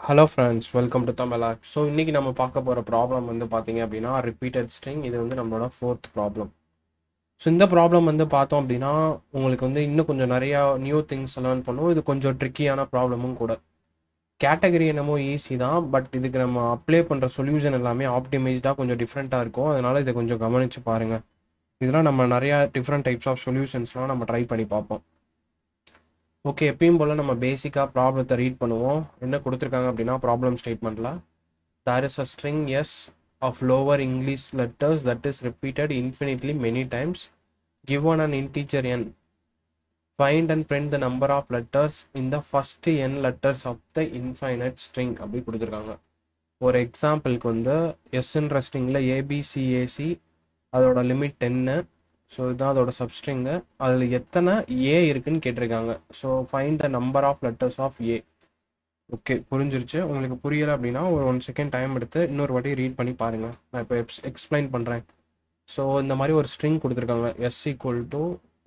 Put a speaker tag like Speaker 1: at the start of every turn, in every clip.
Speaker 1: hello friends welcome to Tamizha so இன்றைக்கி நம்ம பார்க்க போகிற ப்ராப்ளம் வந்து பார்த்தீங்க அப்படின்னா ரிப்பீட்டட் ஸ்ட்ரிங் இது வந்து நம்மளோட ஃபோர்த் ப்ராப்ளம் ஸோ இந்த ப்ராப்ளம் வந்து பார்த்தோம் அப்படின்னா உங்களுக்கு வந்து இன்னும் கொஞ்சம் நிறையா நியூ திங்ஸ் லேர்ன் பண்ணும் இது கொஞ்சம் ட்ரிக்கியான ப்ராப்ளமும் கூட கேட்டகரி என்னமோ ஈஸி தான் பட் இதுக்கு நம்ம அப்ளை பண்ணுற சொல்யூஷன் எல்லாமே ஆப்டிமைஸ்டாக கொஞ்சம் டிஃப்ரெண்ட்டாக இருக்கும் அதனால் இதை கொஞ்சம் கவனித்து பாருங்கள் இதெல்லாம் நம்ம நிறையா டிஃப்ரெண்ட் டைப்ஸ் ஆஃப் சொல்யூஷன்ஸ்லாம் நம்ம ட்ரை பண்ணி பார்ப்போம் ஓகே எப்பயும் போல் நம்ம பேசிக்காக ப்ராப்ளத்தை ரீட் பண்ணுவோம் என்ன கொடுத்துருக்காங்க அப்படின்னா ப்ராப்ளம் ஸ்டேட்மெண்ட்டில் there is a string S of lower English letters that is repeated infinitely many times given an integer n find and print the number of letters in the first n letters of the infinite string அப்படி கொடுத்துருக்காங்க ஒரு எக்ஸாம்பிளுக்கு வந்து எஸ்ன்ற ஸ்ட்ரிங்கில் ஏபிசிஏசி அதோட limit டென்னு so இதுதான் அதோட சப்ஸ்ட்ரிங்கு அதில் எத்தனை ஏ இருக்குன்னு கேட்டிருக்காங்க so find the number of letters of A okay புரிஞ்சிருச்சு உங்களுக்கு புரியலை அப்படின்னா ஒரு ஒன் செகண்ட் டைம் எடுத்து இன்னொரு வாட்டி ரீட் பண்ணி பாருங்கள் நான் இப்போ எக்ஸ் எக்ஸ்பிளைன் பண்ணுறேன் ஸோ இந்த மாதிரி ஒரு ஸ்ட்ரிங் கொடுத்துருக்காங்க எஸ் ஈக்குவல் டு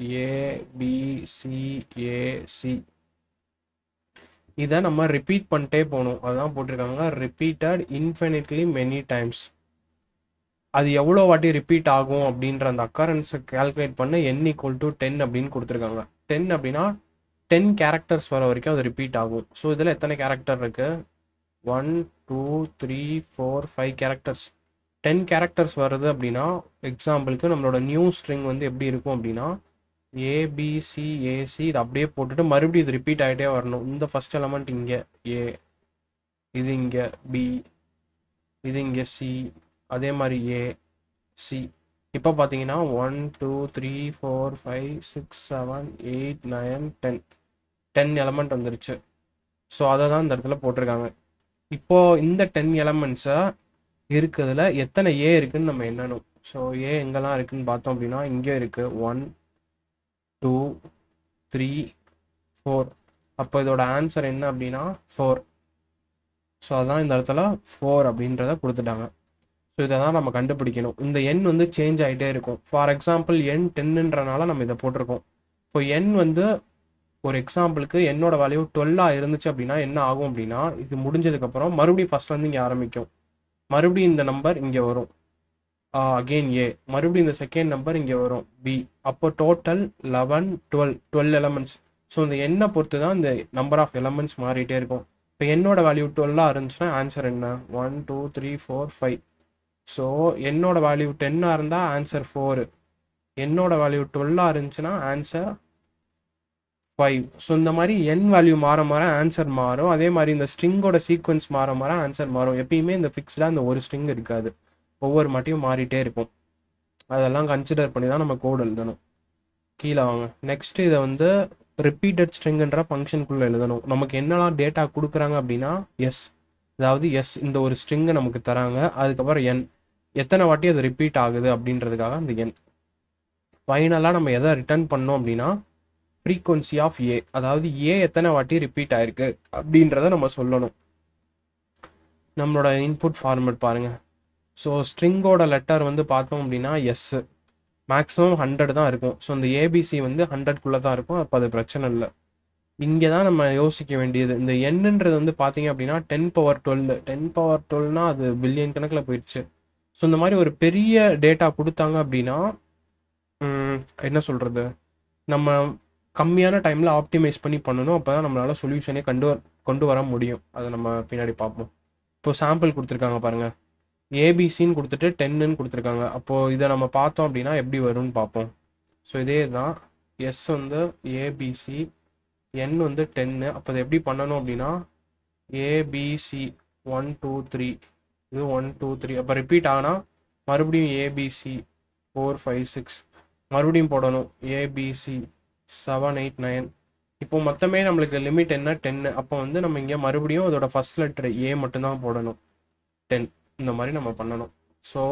Speaker 1: ஏபிசிஏசி இதை நம்ம ரிப்பீட் பண்ணிட்டே போகணும் அதுதான் போட்டிருக்காங்க ரிப்பீட்டட் இன்ஃபினிட்லி மெனி டைம்ஸ் அது எவ்வளோ வாட்டி ரிப்பீட் ஆகும் அப்படின்ற அந்த அக்கரன்ஸை கால்குலேட் பண்ண என் ஈக்குவல் டு டென் அப்படின்னு கொடுத்துருக்காங்க டென் அப்படின்னா டென் கேரக்டர்ஸ் வர வரைக்கும் அது ரிப்பீட் ஆகும் ஸோ இதில் எத்தனை கேரக்டர் இருக்கு one two three four five characters ten characters வருது அப்படின்னா எக்ஸாம்பிளுக்கு நம்மளோட நியூ ஸ்ட்ரிங் வந்து எப்படி இருக்கும் அப்படின்னா ஏபிசி ஏசி இது அப்படியே போட்டுட்டு மறுபடியும் இது ரிப்பீட் ஆகிட்டே வரணும் இந்த ஃபர்ஸ்ட் எலமெண்ட் இங்கே ஏ இது இங்கே பி இது இங்கே சி அதே மாதிரி ஏ சி இப்போ பார்த்தீங்கன்னா one two three four five six seven eight nine ten ten element வந்துருச்சு ஸோ அதை தான் இந்த இடத்துல போட்டிருக்காங்க இப்போ இந்த டென் எலமெண்ட்ஸை இருக்கிறதுல எத்தனை ஏ இருக்குன்னு நம்ம எண்ணணும் ஸோ ஏ எங்கெல்லாம் இருக்குன்னு பார்த்தோம் அப்படின்னா இங்கே இருக்கு ஒன் டூ த்ரீ ஃபோர் அப்போ இதோட ஆன்சர் என்ன அப்படின்னா ஃபோர் ஸோ அதான் இந்த இடத்துல ஃபோர் அப்படின்றத கொடுத்துட்டாங்க ஸோ இதை தான் நம்ம கண்டுபிடிக்கணும் இந்த எண் வந்து சேஞ்ச் ஆகிட்டே இருக்கும் ஃபார் எக்ஸாம்பிள் எண் டென்னுன்றனால நம்ம இதை போட்டிருக்கோம் இப்போ எண் வந்து ஒரு எக்ஸாம்பிளுக்கு என்னோட வேல்யூ டுவெல்லாக இருந்துச்சு அப்படின்னா என்ன ஆகும் அப்படின்னா இது முடிஞ்சதுக்கப்புறம் மறுபடியும் ஃபர்ஸ்ட்லேருந்து இங்கே ஆரம்பிக்கும் மறுபடியும் இந்த நம்பர் இங்கே வரும் அகெயின் ஏ மறுபடியும் இந்த செகண்ட் நம்பர் இங்கே வரும் பி அப்போ total eleven twelve twelve elements so இந்த எண்ணை பொறுத்து தான் இந்த நம்பர் ஆஃப் எலமெண்ட்ஸ் மாறிட்டே இருக்கும் இப்போ என்னோட வேல்யூ டுவெல்லாக இருந்துச்சுன்னா ஆன்சர் என்ன one two three four five so என்னோட வேல்யூ டென்னாக இருந்தால் ஆன்சர் ஃபோரு என்னோட வேல்யூ டுவெல்லாக இருந்துச்சுன்னா ஆன்சர் ஃபைவ் ஸோ இந்த மாதிரி என் வேல்யூ மாற மாற ஆன்சர் மாறும் அதே மாதிரி இந்த ஸ்ட்ரிங்கோட சீக்வன்ஸ் மாற மாற ஆன்சர் மாறும் எப்பயுமே இந்த ஃபிக்ஸ்டாக இந்த ஒரு ஸ்ட்ரிங் இருக்காது ஒவ்வொரு மாட்டியும் மாறிட்டே இருக்கும் அதெல்லாம் கன்சிடர் பண்ணி தான் நம்ம கோட் எழுதணும் கீழே வாங்க நெக்ஸ்ட் இதை வந்து ரிப்பீட்டட் ஸ்ட்ரிங்குன்ற ஃபங்க்ஷனுக்குள்ளே எழுதணும் நமக்கு என்னெல்லாம் டேட்டா கொடுக்குறாங்க அப்படின்னா எஸ் அதாவது எஸ் இந்த ஒரு ஸ்ட்ரிங்கை நமக்கு தராங்க அதுக்கப்புறம் என் எத்தனை வாட்டி அது ரிப்பீட் ஆகுது அப்படின்றதுக்காக அந்த என் ஃபைனலாக நம்ம எதை ரிட்டர்ன் பண்ணோம் அப்படின்னா ஃப்ரீக்வன்சி ஆஃப் ஏ அதாவது ஏ எத்தனை வாட்டி ரிப்பீட் ஆயிருக்கு அப்படின்றத நம்ம சொல்லணும் நம்மளோட இன்புட் ஃபார்மேட் பாருங்க ஸோ ஸ்ட்ரிங்கோட லெட்டர் வந்து பார்த்தோம் அப்படின்னா எஸ் மேக்ஸிமம் ஹண்ட்ரட் தான் இருக்கும் ஸோ இந்த ஏபிசி வந்து ஹண்ட்ரட்குள்ளே தான் இருக்கும் அப்போ அது பிரச்சனை இல்லை இங்கே தான் நம்ம யோசிக்க வேண்டியது இந்த என்னன்றது வந்து பார்த்தீங்க அப்படின்னா ten power twelve ten power டுவெல்னா அது பில்லியன் கணக்கில் போயிடுச்சு ஸோ இந்த மாதிரி ஒரு பெரிய டேட்டா கொடுத்தாங்க அப்படின்னா என்ன சொல்கிறது நம்ம கம்மியான டைமில் ஆப்டிமைஸ் பண்ணி பண்ணணும் அப்போ தான் நம்மளால் சொல்யூஷனே கண்டு வர கொண்டு வர முடியும் அதை நம்ம பின்னாடி பார்ப்போம் இப்போ சாம்பிள் கொடுத்துருக்காங்க பாருங்கள் ஏபிசின்னு கொடுத்துட்டு டென்னுன்னு கொடுத்துருக்காங்க அப்போது இதை நம்ம பார்த்தோம் அப்படின்னா எப்படி வரும்னு பார்ப்போம் ஸோ இதே தான் எஸ் வந்து ஏபிசி என் வந்து டென்னு அப்போ அதை எப்படி பண்ணணும் அப்படின்னா ஏபிசி ஒன் டூ த்ரீ இது ஒன் டூ த்ரீ அப்போ ரிப்பீட் ஆனால் மறுபடியும் ஏபிசி ஃபோர் ஃபைவ் சிக்ஸ் மறுபடியும் போடணும் ஏபிசி செவன் எயிட் நைன் இப்போ மொத்தமே நம்மளுக்கு லிமிட் என்ன டென்னு அப்போ வந்து நம்ம இங்கே மறுபடியும் அதோட ஃபர்ஸ்ட் லெட்டர் ஏ மட்டும்தான் போடணும் டென் இந்த மாதிரி நம்ம பண்ணணும் ஸோ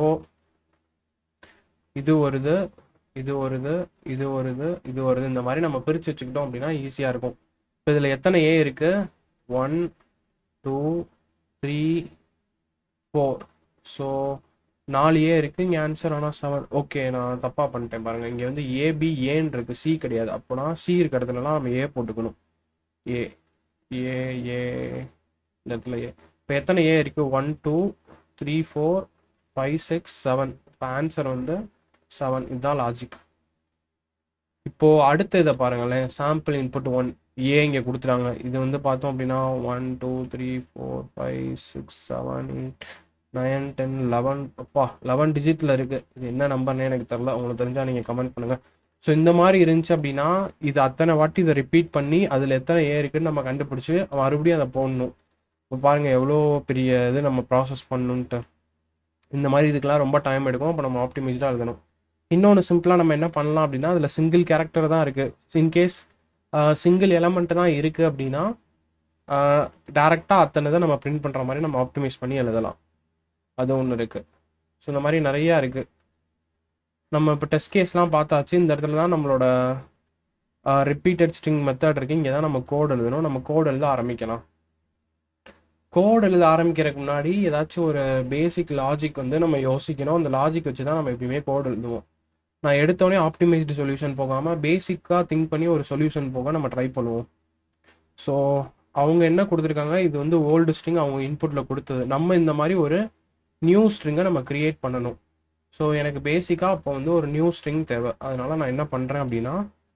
Speaker 1: இது வருது இது வருது இது வருது இது வருது இந்த மாதிரி நம்ம பிரித்து வச்சுக்கிட்டோம் அப்படின்னா ஈஸியாக இருக்கும் இப்போ இதில் எத்தனை ஏ இருக்கு one two three four so நாலு ஏ இருக்குது இங்கே ஆன்சர் ஆனால் செவன் ஓகே நான் தப்பாக பண்ணிட்டேன் பாருங்கள் இங்கே வந்து ஏபி ஏன்னு இருக்கு சி கிடையாது அப்போனா சி இருக்கிற இடத்துலலாம் நம்ம ஏ போட்டுக்கணும் ஏ ஏ ஏ இந்த இடத்துல ஏ இப்போ எத்தனை ஏ இருக்கு one two three four five six seven இப்போ ஆன்சர் வந்து செவன் இதுதான் லாஜிக் இப்போ அடுத்த இதை பாருங்களேன் சாம்பிள் இன்புட் ஒன் ஏ இங்கே கொடுத்துறாங்க இது வந்து பார்த்தோம் அப்படின்னா one two three four five six seven eight nine ten eleven அப்பா லெவன் டிஜிட்டில் இருக்குது இது என்ன நம்பர்னே எனக்கு தெரில உங்களுக்கு தெரிஞ்சால் நீங்கள் கமெண்ட் பண்ணுங்கள் ஸோ இந்த மாதிரி இருந்துச்சு அப்படின்னா இது அத்தனை வாட்டி இதை ரிப்பீட் பண்ணி அதில் எத்தனை ஏ இருக்குன்னு நம்ம கண்டுபிடிச்சி மறுபடியும் அதை போடணும் இப்போ பாருங்கள் எவ்வளோ பெரிய இது நம்ம ப்ராசஸ் பண்ணணுன்ட்டு இந்த மாதிரி இதுக்கெல்லாம் ரொம்ப டைம் எடுக்கும் அப்போ நம்ம ஆப்டிமைஸ்டாக எழுதணும் இன்னொன்று சிம்பிளாக நம்ம என்ன பண்ணலாம் அப்படின்னா அதில் சிங்கிள் கேரக்டர் தான் இருக்குது இன்கேஸ் சிங்கிள் எலமெண்ட் தான் இருக்குது அப்படின்னா டேரெக்டாக அத்தனை தான் நம்ம பிரிண்ட் பண்ணுற மாதிரி நம்ம ஆப்டிமைஸ் பண்ணி எழுதலாம் அது ஒன்று இருக்குது ஸோ இந்த மாதிரி நிறையா இருக்குது நம்ம இப்போ டெஸ்ட் கேஸ்லாம் பார்த்தாச்சு இந்த இடத்துல தான் நம்மளோட ரிப்பீட்டட் ஸ்ட்ரிங் மெத்தட் இருக்குது இங்கே தான் நம்ம கோட் எழுதணும் நம்ம கோட் எழுத ஆரம்பிக்கலாம் கோட் எழுத ஆரம்பிக்கிறதுக்கு முன்னாடி ஏதாச்சும் ஒரு பேசிக் லாஜிக் வந்து நம்ம யோசிக்கணும் அந்த லாஜிக் வச்சு தான் நம்ம எப்பயுமே கோட் எழுதுவோம் நான் எடுத்தோடனே ஆப்டிமைஸ்டு சொல்யூஷன் போகாமல் பேசிக்காக திங்க் பண்ணி ஒரு சொல்யூஷன் போக நம்ம ட்ரை பண்ணுவோம் ஸோ அவங்க என்ன கொடுத்துருக்காங்க இது வந்து ஓல்டு ஸ்ட்ரிங் அவங்க இன்புட்டில் கொடுத்தது நம்ம இந்த மாதிரி ஒரு நியூ ஸ்ட்ரிங்கை நம்ம க்ரியேட் பண்ணணும் ஸோ எனக்கு பேசிக்காக அப்போ வந்து ஒரு நியூ ஸ்ட்ரிங் தேவை அதனால நான் என்ன பண்ணுறேன் அப்படின்னா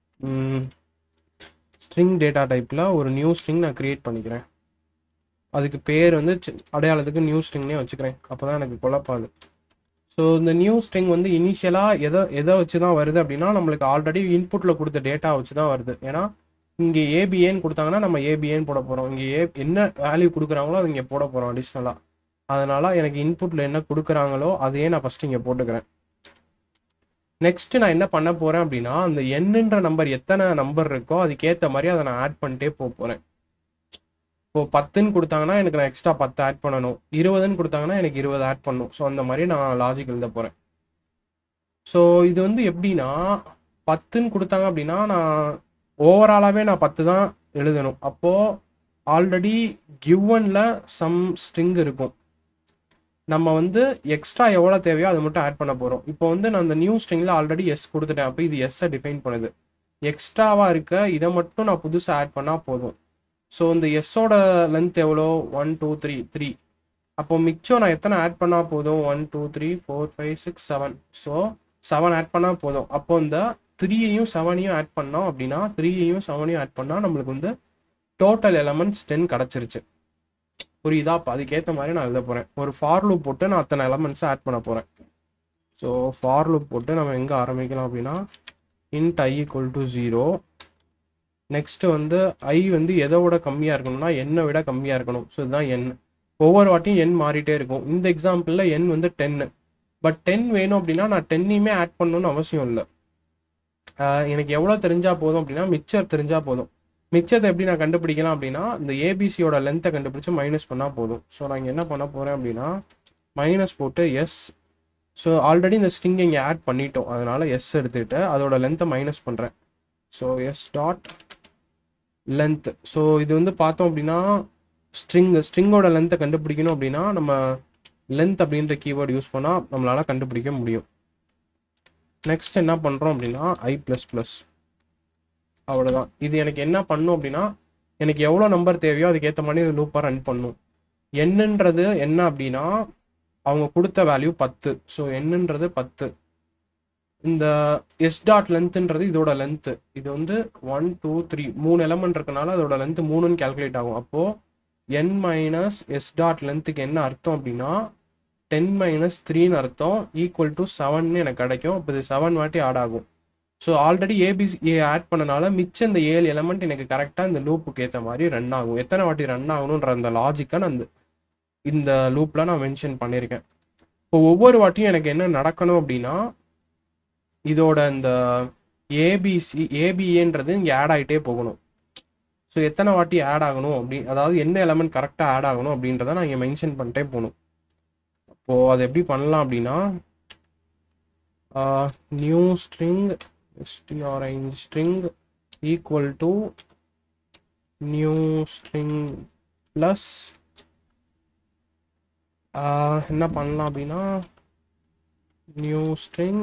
Speaker 1: ஸ்ட்ரிங் டேட்டா டைப்பில் ஒரு நியூ ஸ்ட்ரிங் நான் க்ரியேட் பண்ணிக்கிறேன் அதுக்கு பேர் வந்து சி- அடையாளத்துக்கு நியூ ஸ்ட்ரிங்னே வச்சுக்கிறேன் அப்போ தான் எனக்கு குழப்பாது ஸோ இந்த நியூ ஸ்ட்ரிங் வந்து இனிஷியலாக எதை எதை வச்சு தான் வருது அப்படின்னா நம்மளுக்கு ஆல்ரெடி இன்புட்டில் கொடுத்த டேட்டா வச்சு தான் வருது ஏன்னா இங்கே ஏபிஏன்னு கொடுத்தாங்கன்னா நம்ம ஏபிஏன்னு போட போகிறோம் இங்கே ஏ என்ன வேல்யூ கொடுக்குறாங்களோ அது இங்கே போட போகிறோம் அடிஷ்னலாக அதனால் எனக்கு இன்புட்டில் என்ன கொடுக்குறாங்களோ அதையே நான் ஃபஸ்ட்டு இங்கே போட்டுக்கிறேன் நெக்ஸ்ட் நான் என்ன பண்ண போகிறேன் அப்படின்னா அந்த எண்ணுன்ற நம்பர் எத்தனை நம்பர் இருக்கோ அதுக்கேற்ற மாதிரி அதை நான் ஆட் பண்ணிட்டே போக போகிறேன் இப்போ பத்துன்னு கொடுத்தாங்கன்னா எனக்கு நான் எக்ஸ்ட்ரா பத்து ஆட் பண்ணணும் இருபதுன்னு கொடுத்தாங்கன்னா எனக்கு இருபது ஆட் பண்ணணும் ஸோ அந்த மாதிரி நான் லாஜிக் எழுத போகிறேன் ஸோ இது வந்து எப்படின்னா பத்துன்னு கொடுத்தாங்க அப்படின்னா நான் ஓவராலாகவே நான் பத்து தான் எழுதணும் அப்போது ஆல்ரெடி கிவனில் சம் ஸ்ட்ரிங் இருக்கும் நம்ம வந்து எக்ஸ்ட்ரா எவ்வளோ தேவையோ அதை மட்டும் ஆட் பண்ண போகிறோம் இப்போ வந்து நான் அந்த நியூ ஸ்ட்ரிங்கில் ஆல்ரெடி எஸ் கொடுத்துட்டேன் அப்போ இது எஸ்ஸை டிஃபைன் பண்ணுது எக்ஸ்ட்ராவாக இருக்க இதை மட்டும் நான் புதுசாக ஆட் பண்ணால் போதும் ஸோ இந்த எஸ்ஸோட லென்த் எவ்வளோ ஒன் டூ த்ரீ த்ரீ அப்போ மிச்சம் நான் எத்தனை ஆட் பண்ணால் போதும் one two three four five six seven so seven add பண்ணால் போதும் அப்போ இந்த த்ரீயையும் செவனையும் ஆட் பண்ணோம் அப்படின்னா த்ரீயையும் செவனையும் ஆட் பண்ணால் நம்மளுக்கு வந்து டோட்டல் எலமெண்ட்ஸ் டென் கிடச்சிருச்சு புரியுதா அப்போ அதுக்கேற்ற மாதிரி நான் எழுத போகிறேன் ஒரு ஃபார் லூப் போட்டு நான் அத்தனை எலமெண்ட்ஸை ஆட் பண்ண போகிறேன் ஸோ ஃபார் லூப் போட்டு நம்ம எங்கே ஆரம்பிக்கலாம் அப்படின்னா int I equal to zero next வந்து ஐ வந்து எதை விட கம்மியாக இருக்கணும்னா என்னை விட கம்மியாக இருக்கணும் ஸோ இதுதான் என் ஒவ்வொரு வாட்டியும் எண் மாறிட்டே இருக்கும் இந்த எக்ஸாம்பிளில் எண் வந்து டென்னு பட் டென் வேணும் அப்படின்னா நான் டென்னையுமே ஆட் பண்ணணும்னு அவசியம் இல்லை எனக்கு எவ்வளோ தெரிஞ்சால் போதும் அப்படின்னா மிச்சர் தெரிஞ்சால் போதும் மிச்சத்தை எப்படி நான் கண்டுபிடிக்கலாம் அப்படின்னா இந்த ஏபிசியோட லென்த்தை கண்டுபிடிச்சு மைனஸ் பண்ணால் போதும் ஸோ நான் இங்கே என்ன பண்ண போகிறேன் அப்படின்னா மைனஸ் போட்டு எஸ் ஸோ ஆல்ரெடி இந்த ஸ்ட்ரிங் இங்கே ஆட் பண்ணிட்டோம் அதனால எஸ் எடுத்துக்கிட்டு அதோட லென்த்தை மைனஸ் பண்ணுறேன் so S dot length so இது வந்து பார்த்தோம் அப்படின்னா ஸ்ட்ரிங் ஸ்ட்ரிங்கோட லென்த்தை கண்டுபிடிக்கணும் அப்படின்னா நம்ம லென்த் அப்படின்ற கீவேர்டு யூஸ் பண்ணால் நம்மளால் கண்டுபிடிக்க முடியும் நெக்ஸ்ட் என்ன பண்ணுறோம் அப்படின்னா ஐ ப்ளஸ் ப்ளஸ் அவ்வளோதான் இது எனக்கு என்ன பண்ணும் அப்படின்னா எனக்கு எவ்வளோ நம்பர் தேவையோ அதுக்கேற்ற மாதிரி லூப்பாக ரன் பண்ணும் என்னன்றது என்ன அப்படின்னா அவங்க கொடுத்த வேல்யூ பத்து ஸோ என்னன்றது பத்து இந்த எஸ் டாட் லென்த்ன்றது இதோட லென்த்து இது வந்து ஒன் டூ த்ரீ மூணு எலமெண்ட் இருக்கனால அதோட லென்த் மூணுன்னு கால்குலேட் ஆகும் அப்போது என் மைனஸ் எஸ் டாட் லென்த்துக்கு என்ன அர்த்தம் அப்படின்னா டென் மைனஸ் த்ரீன்னு அர்த்தம் ஈக்குவல் டு செவன்னு எனக்கு கிடைக்கும் அப்போ இது செவன் வாட்டி ஆட் ஆகும் so already A B C A add பண்ணனால மிச்சம் இந்த ஏழு எலமெண்ட் எனக்கு கரெக்டாக இந்த லூப்புக்கு ஏற்ற மாதிரி ரன் ஆகும் எத்தனை வாட்டி ரன் ஆகணுன்ற அந்த லாஜிக்கை நான் இந்த இந்த லூப்பில் நான் மென்ஷன் பண்ணியிருக்கேன் இப்போ ஒவ்வொரு வாட்டியும் எனக்கு என்ன நடக்கணும் அப்படின்னா இதோட இந்த ஏபிசி ஏபிஏன்றது இங்கே ஆட் ஆகிட்டே போகணும் ஸோ எத்தனை வாட்டி ஆட் ஆகணும் அப்படி அதாவது என்ன எலமெண்ட் கரெக்டாக ஆட் ஆகணும் அப்படின்றத நான் இங்கே மென்ஷன் பண்ணிட்டே போகணும் அப்போது அது எப்படி பண்ணலாம் அப்படின்னா new string strng string equal to new string plus என்ன பண்ணலாம் அப்படின்னா new string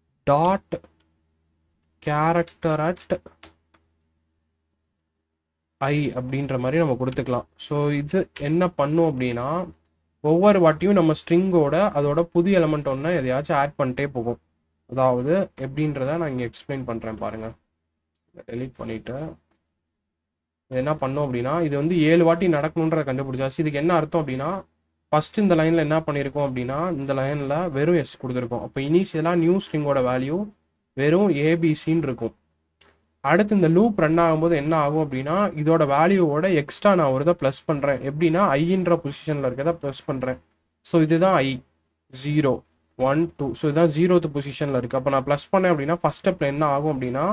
Speaker 1: dot character at I அப்படின்ற மாதிரி நம்ம கொடுத்துக்கலாம் ஸோ இது என்ன பண்ணும் அப்படின்னா ஒவ்வொரு வாட்டியும் நம்ம ஸ்ட்ரிங்கோட அதோட புது எலமெண்ட் ஒன்று எதையாச்சும் ஆட் பண்ணிட்டே போகும் அதாவது எப்படின்றத நான் இங்கே எக்ஸ்பிளைன் பண்ணுறேன் பாருங்கள் டெலீட் பண்ணிவிட்டு இது என்ன பண்ணோம் அப்படின்னா இது வந்து ஏழு வாட்டி நடக்கணுன்றத கண்டுபிடிச்சாச்சு இதுக்கு என்ன அர்த்தம் அப்படின்னா ஃபர்ஸ்ட் இந்த லைனில் என்ன பண்ணியிருக்கோம் அப்படின்னா இந்த லைனில் வெறும் எஸ் கொடுத்துருக்கோம் அப்போ இனிஷியலாக நியூ ஸ்ட்ரிங்கோட வேல்யூ வெறும் ஏபிசின்னு இருக்கும் அடுத்து இந்த லூப் ரன் ஆகும்போது என்ன ஆகும் அப்படின்னா இதோட வேல்யூவோட எக்ஸ்ட்ரா நான் ஒரு இதை ப்ளஸ் பண்ணுறேன் எப்படின்னா ஐன்ற பொசிஷனில் இருக்கிறத ப்ளஸ் பண்ணுறேன் ஸோ இதுதான் I zero one two so இதுதான் ஜீரோத்து பொசிஷனில் இருக்குது அப்போ நான் ப்ளஸ் பண்ணேன் அப்படின்னா ஃபஸ்ட் ஸ்டெப்பில் என்ன ஆகும் அப்படின்னா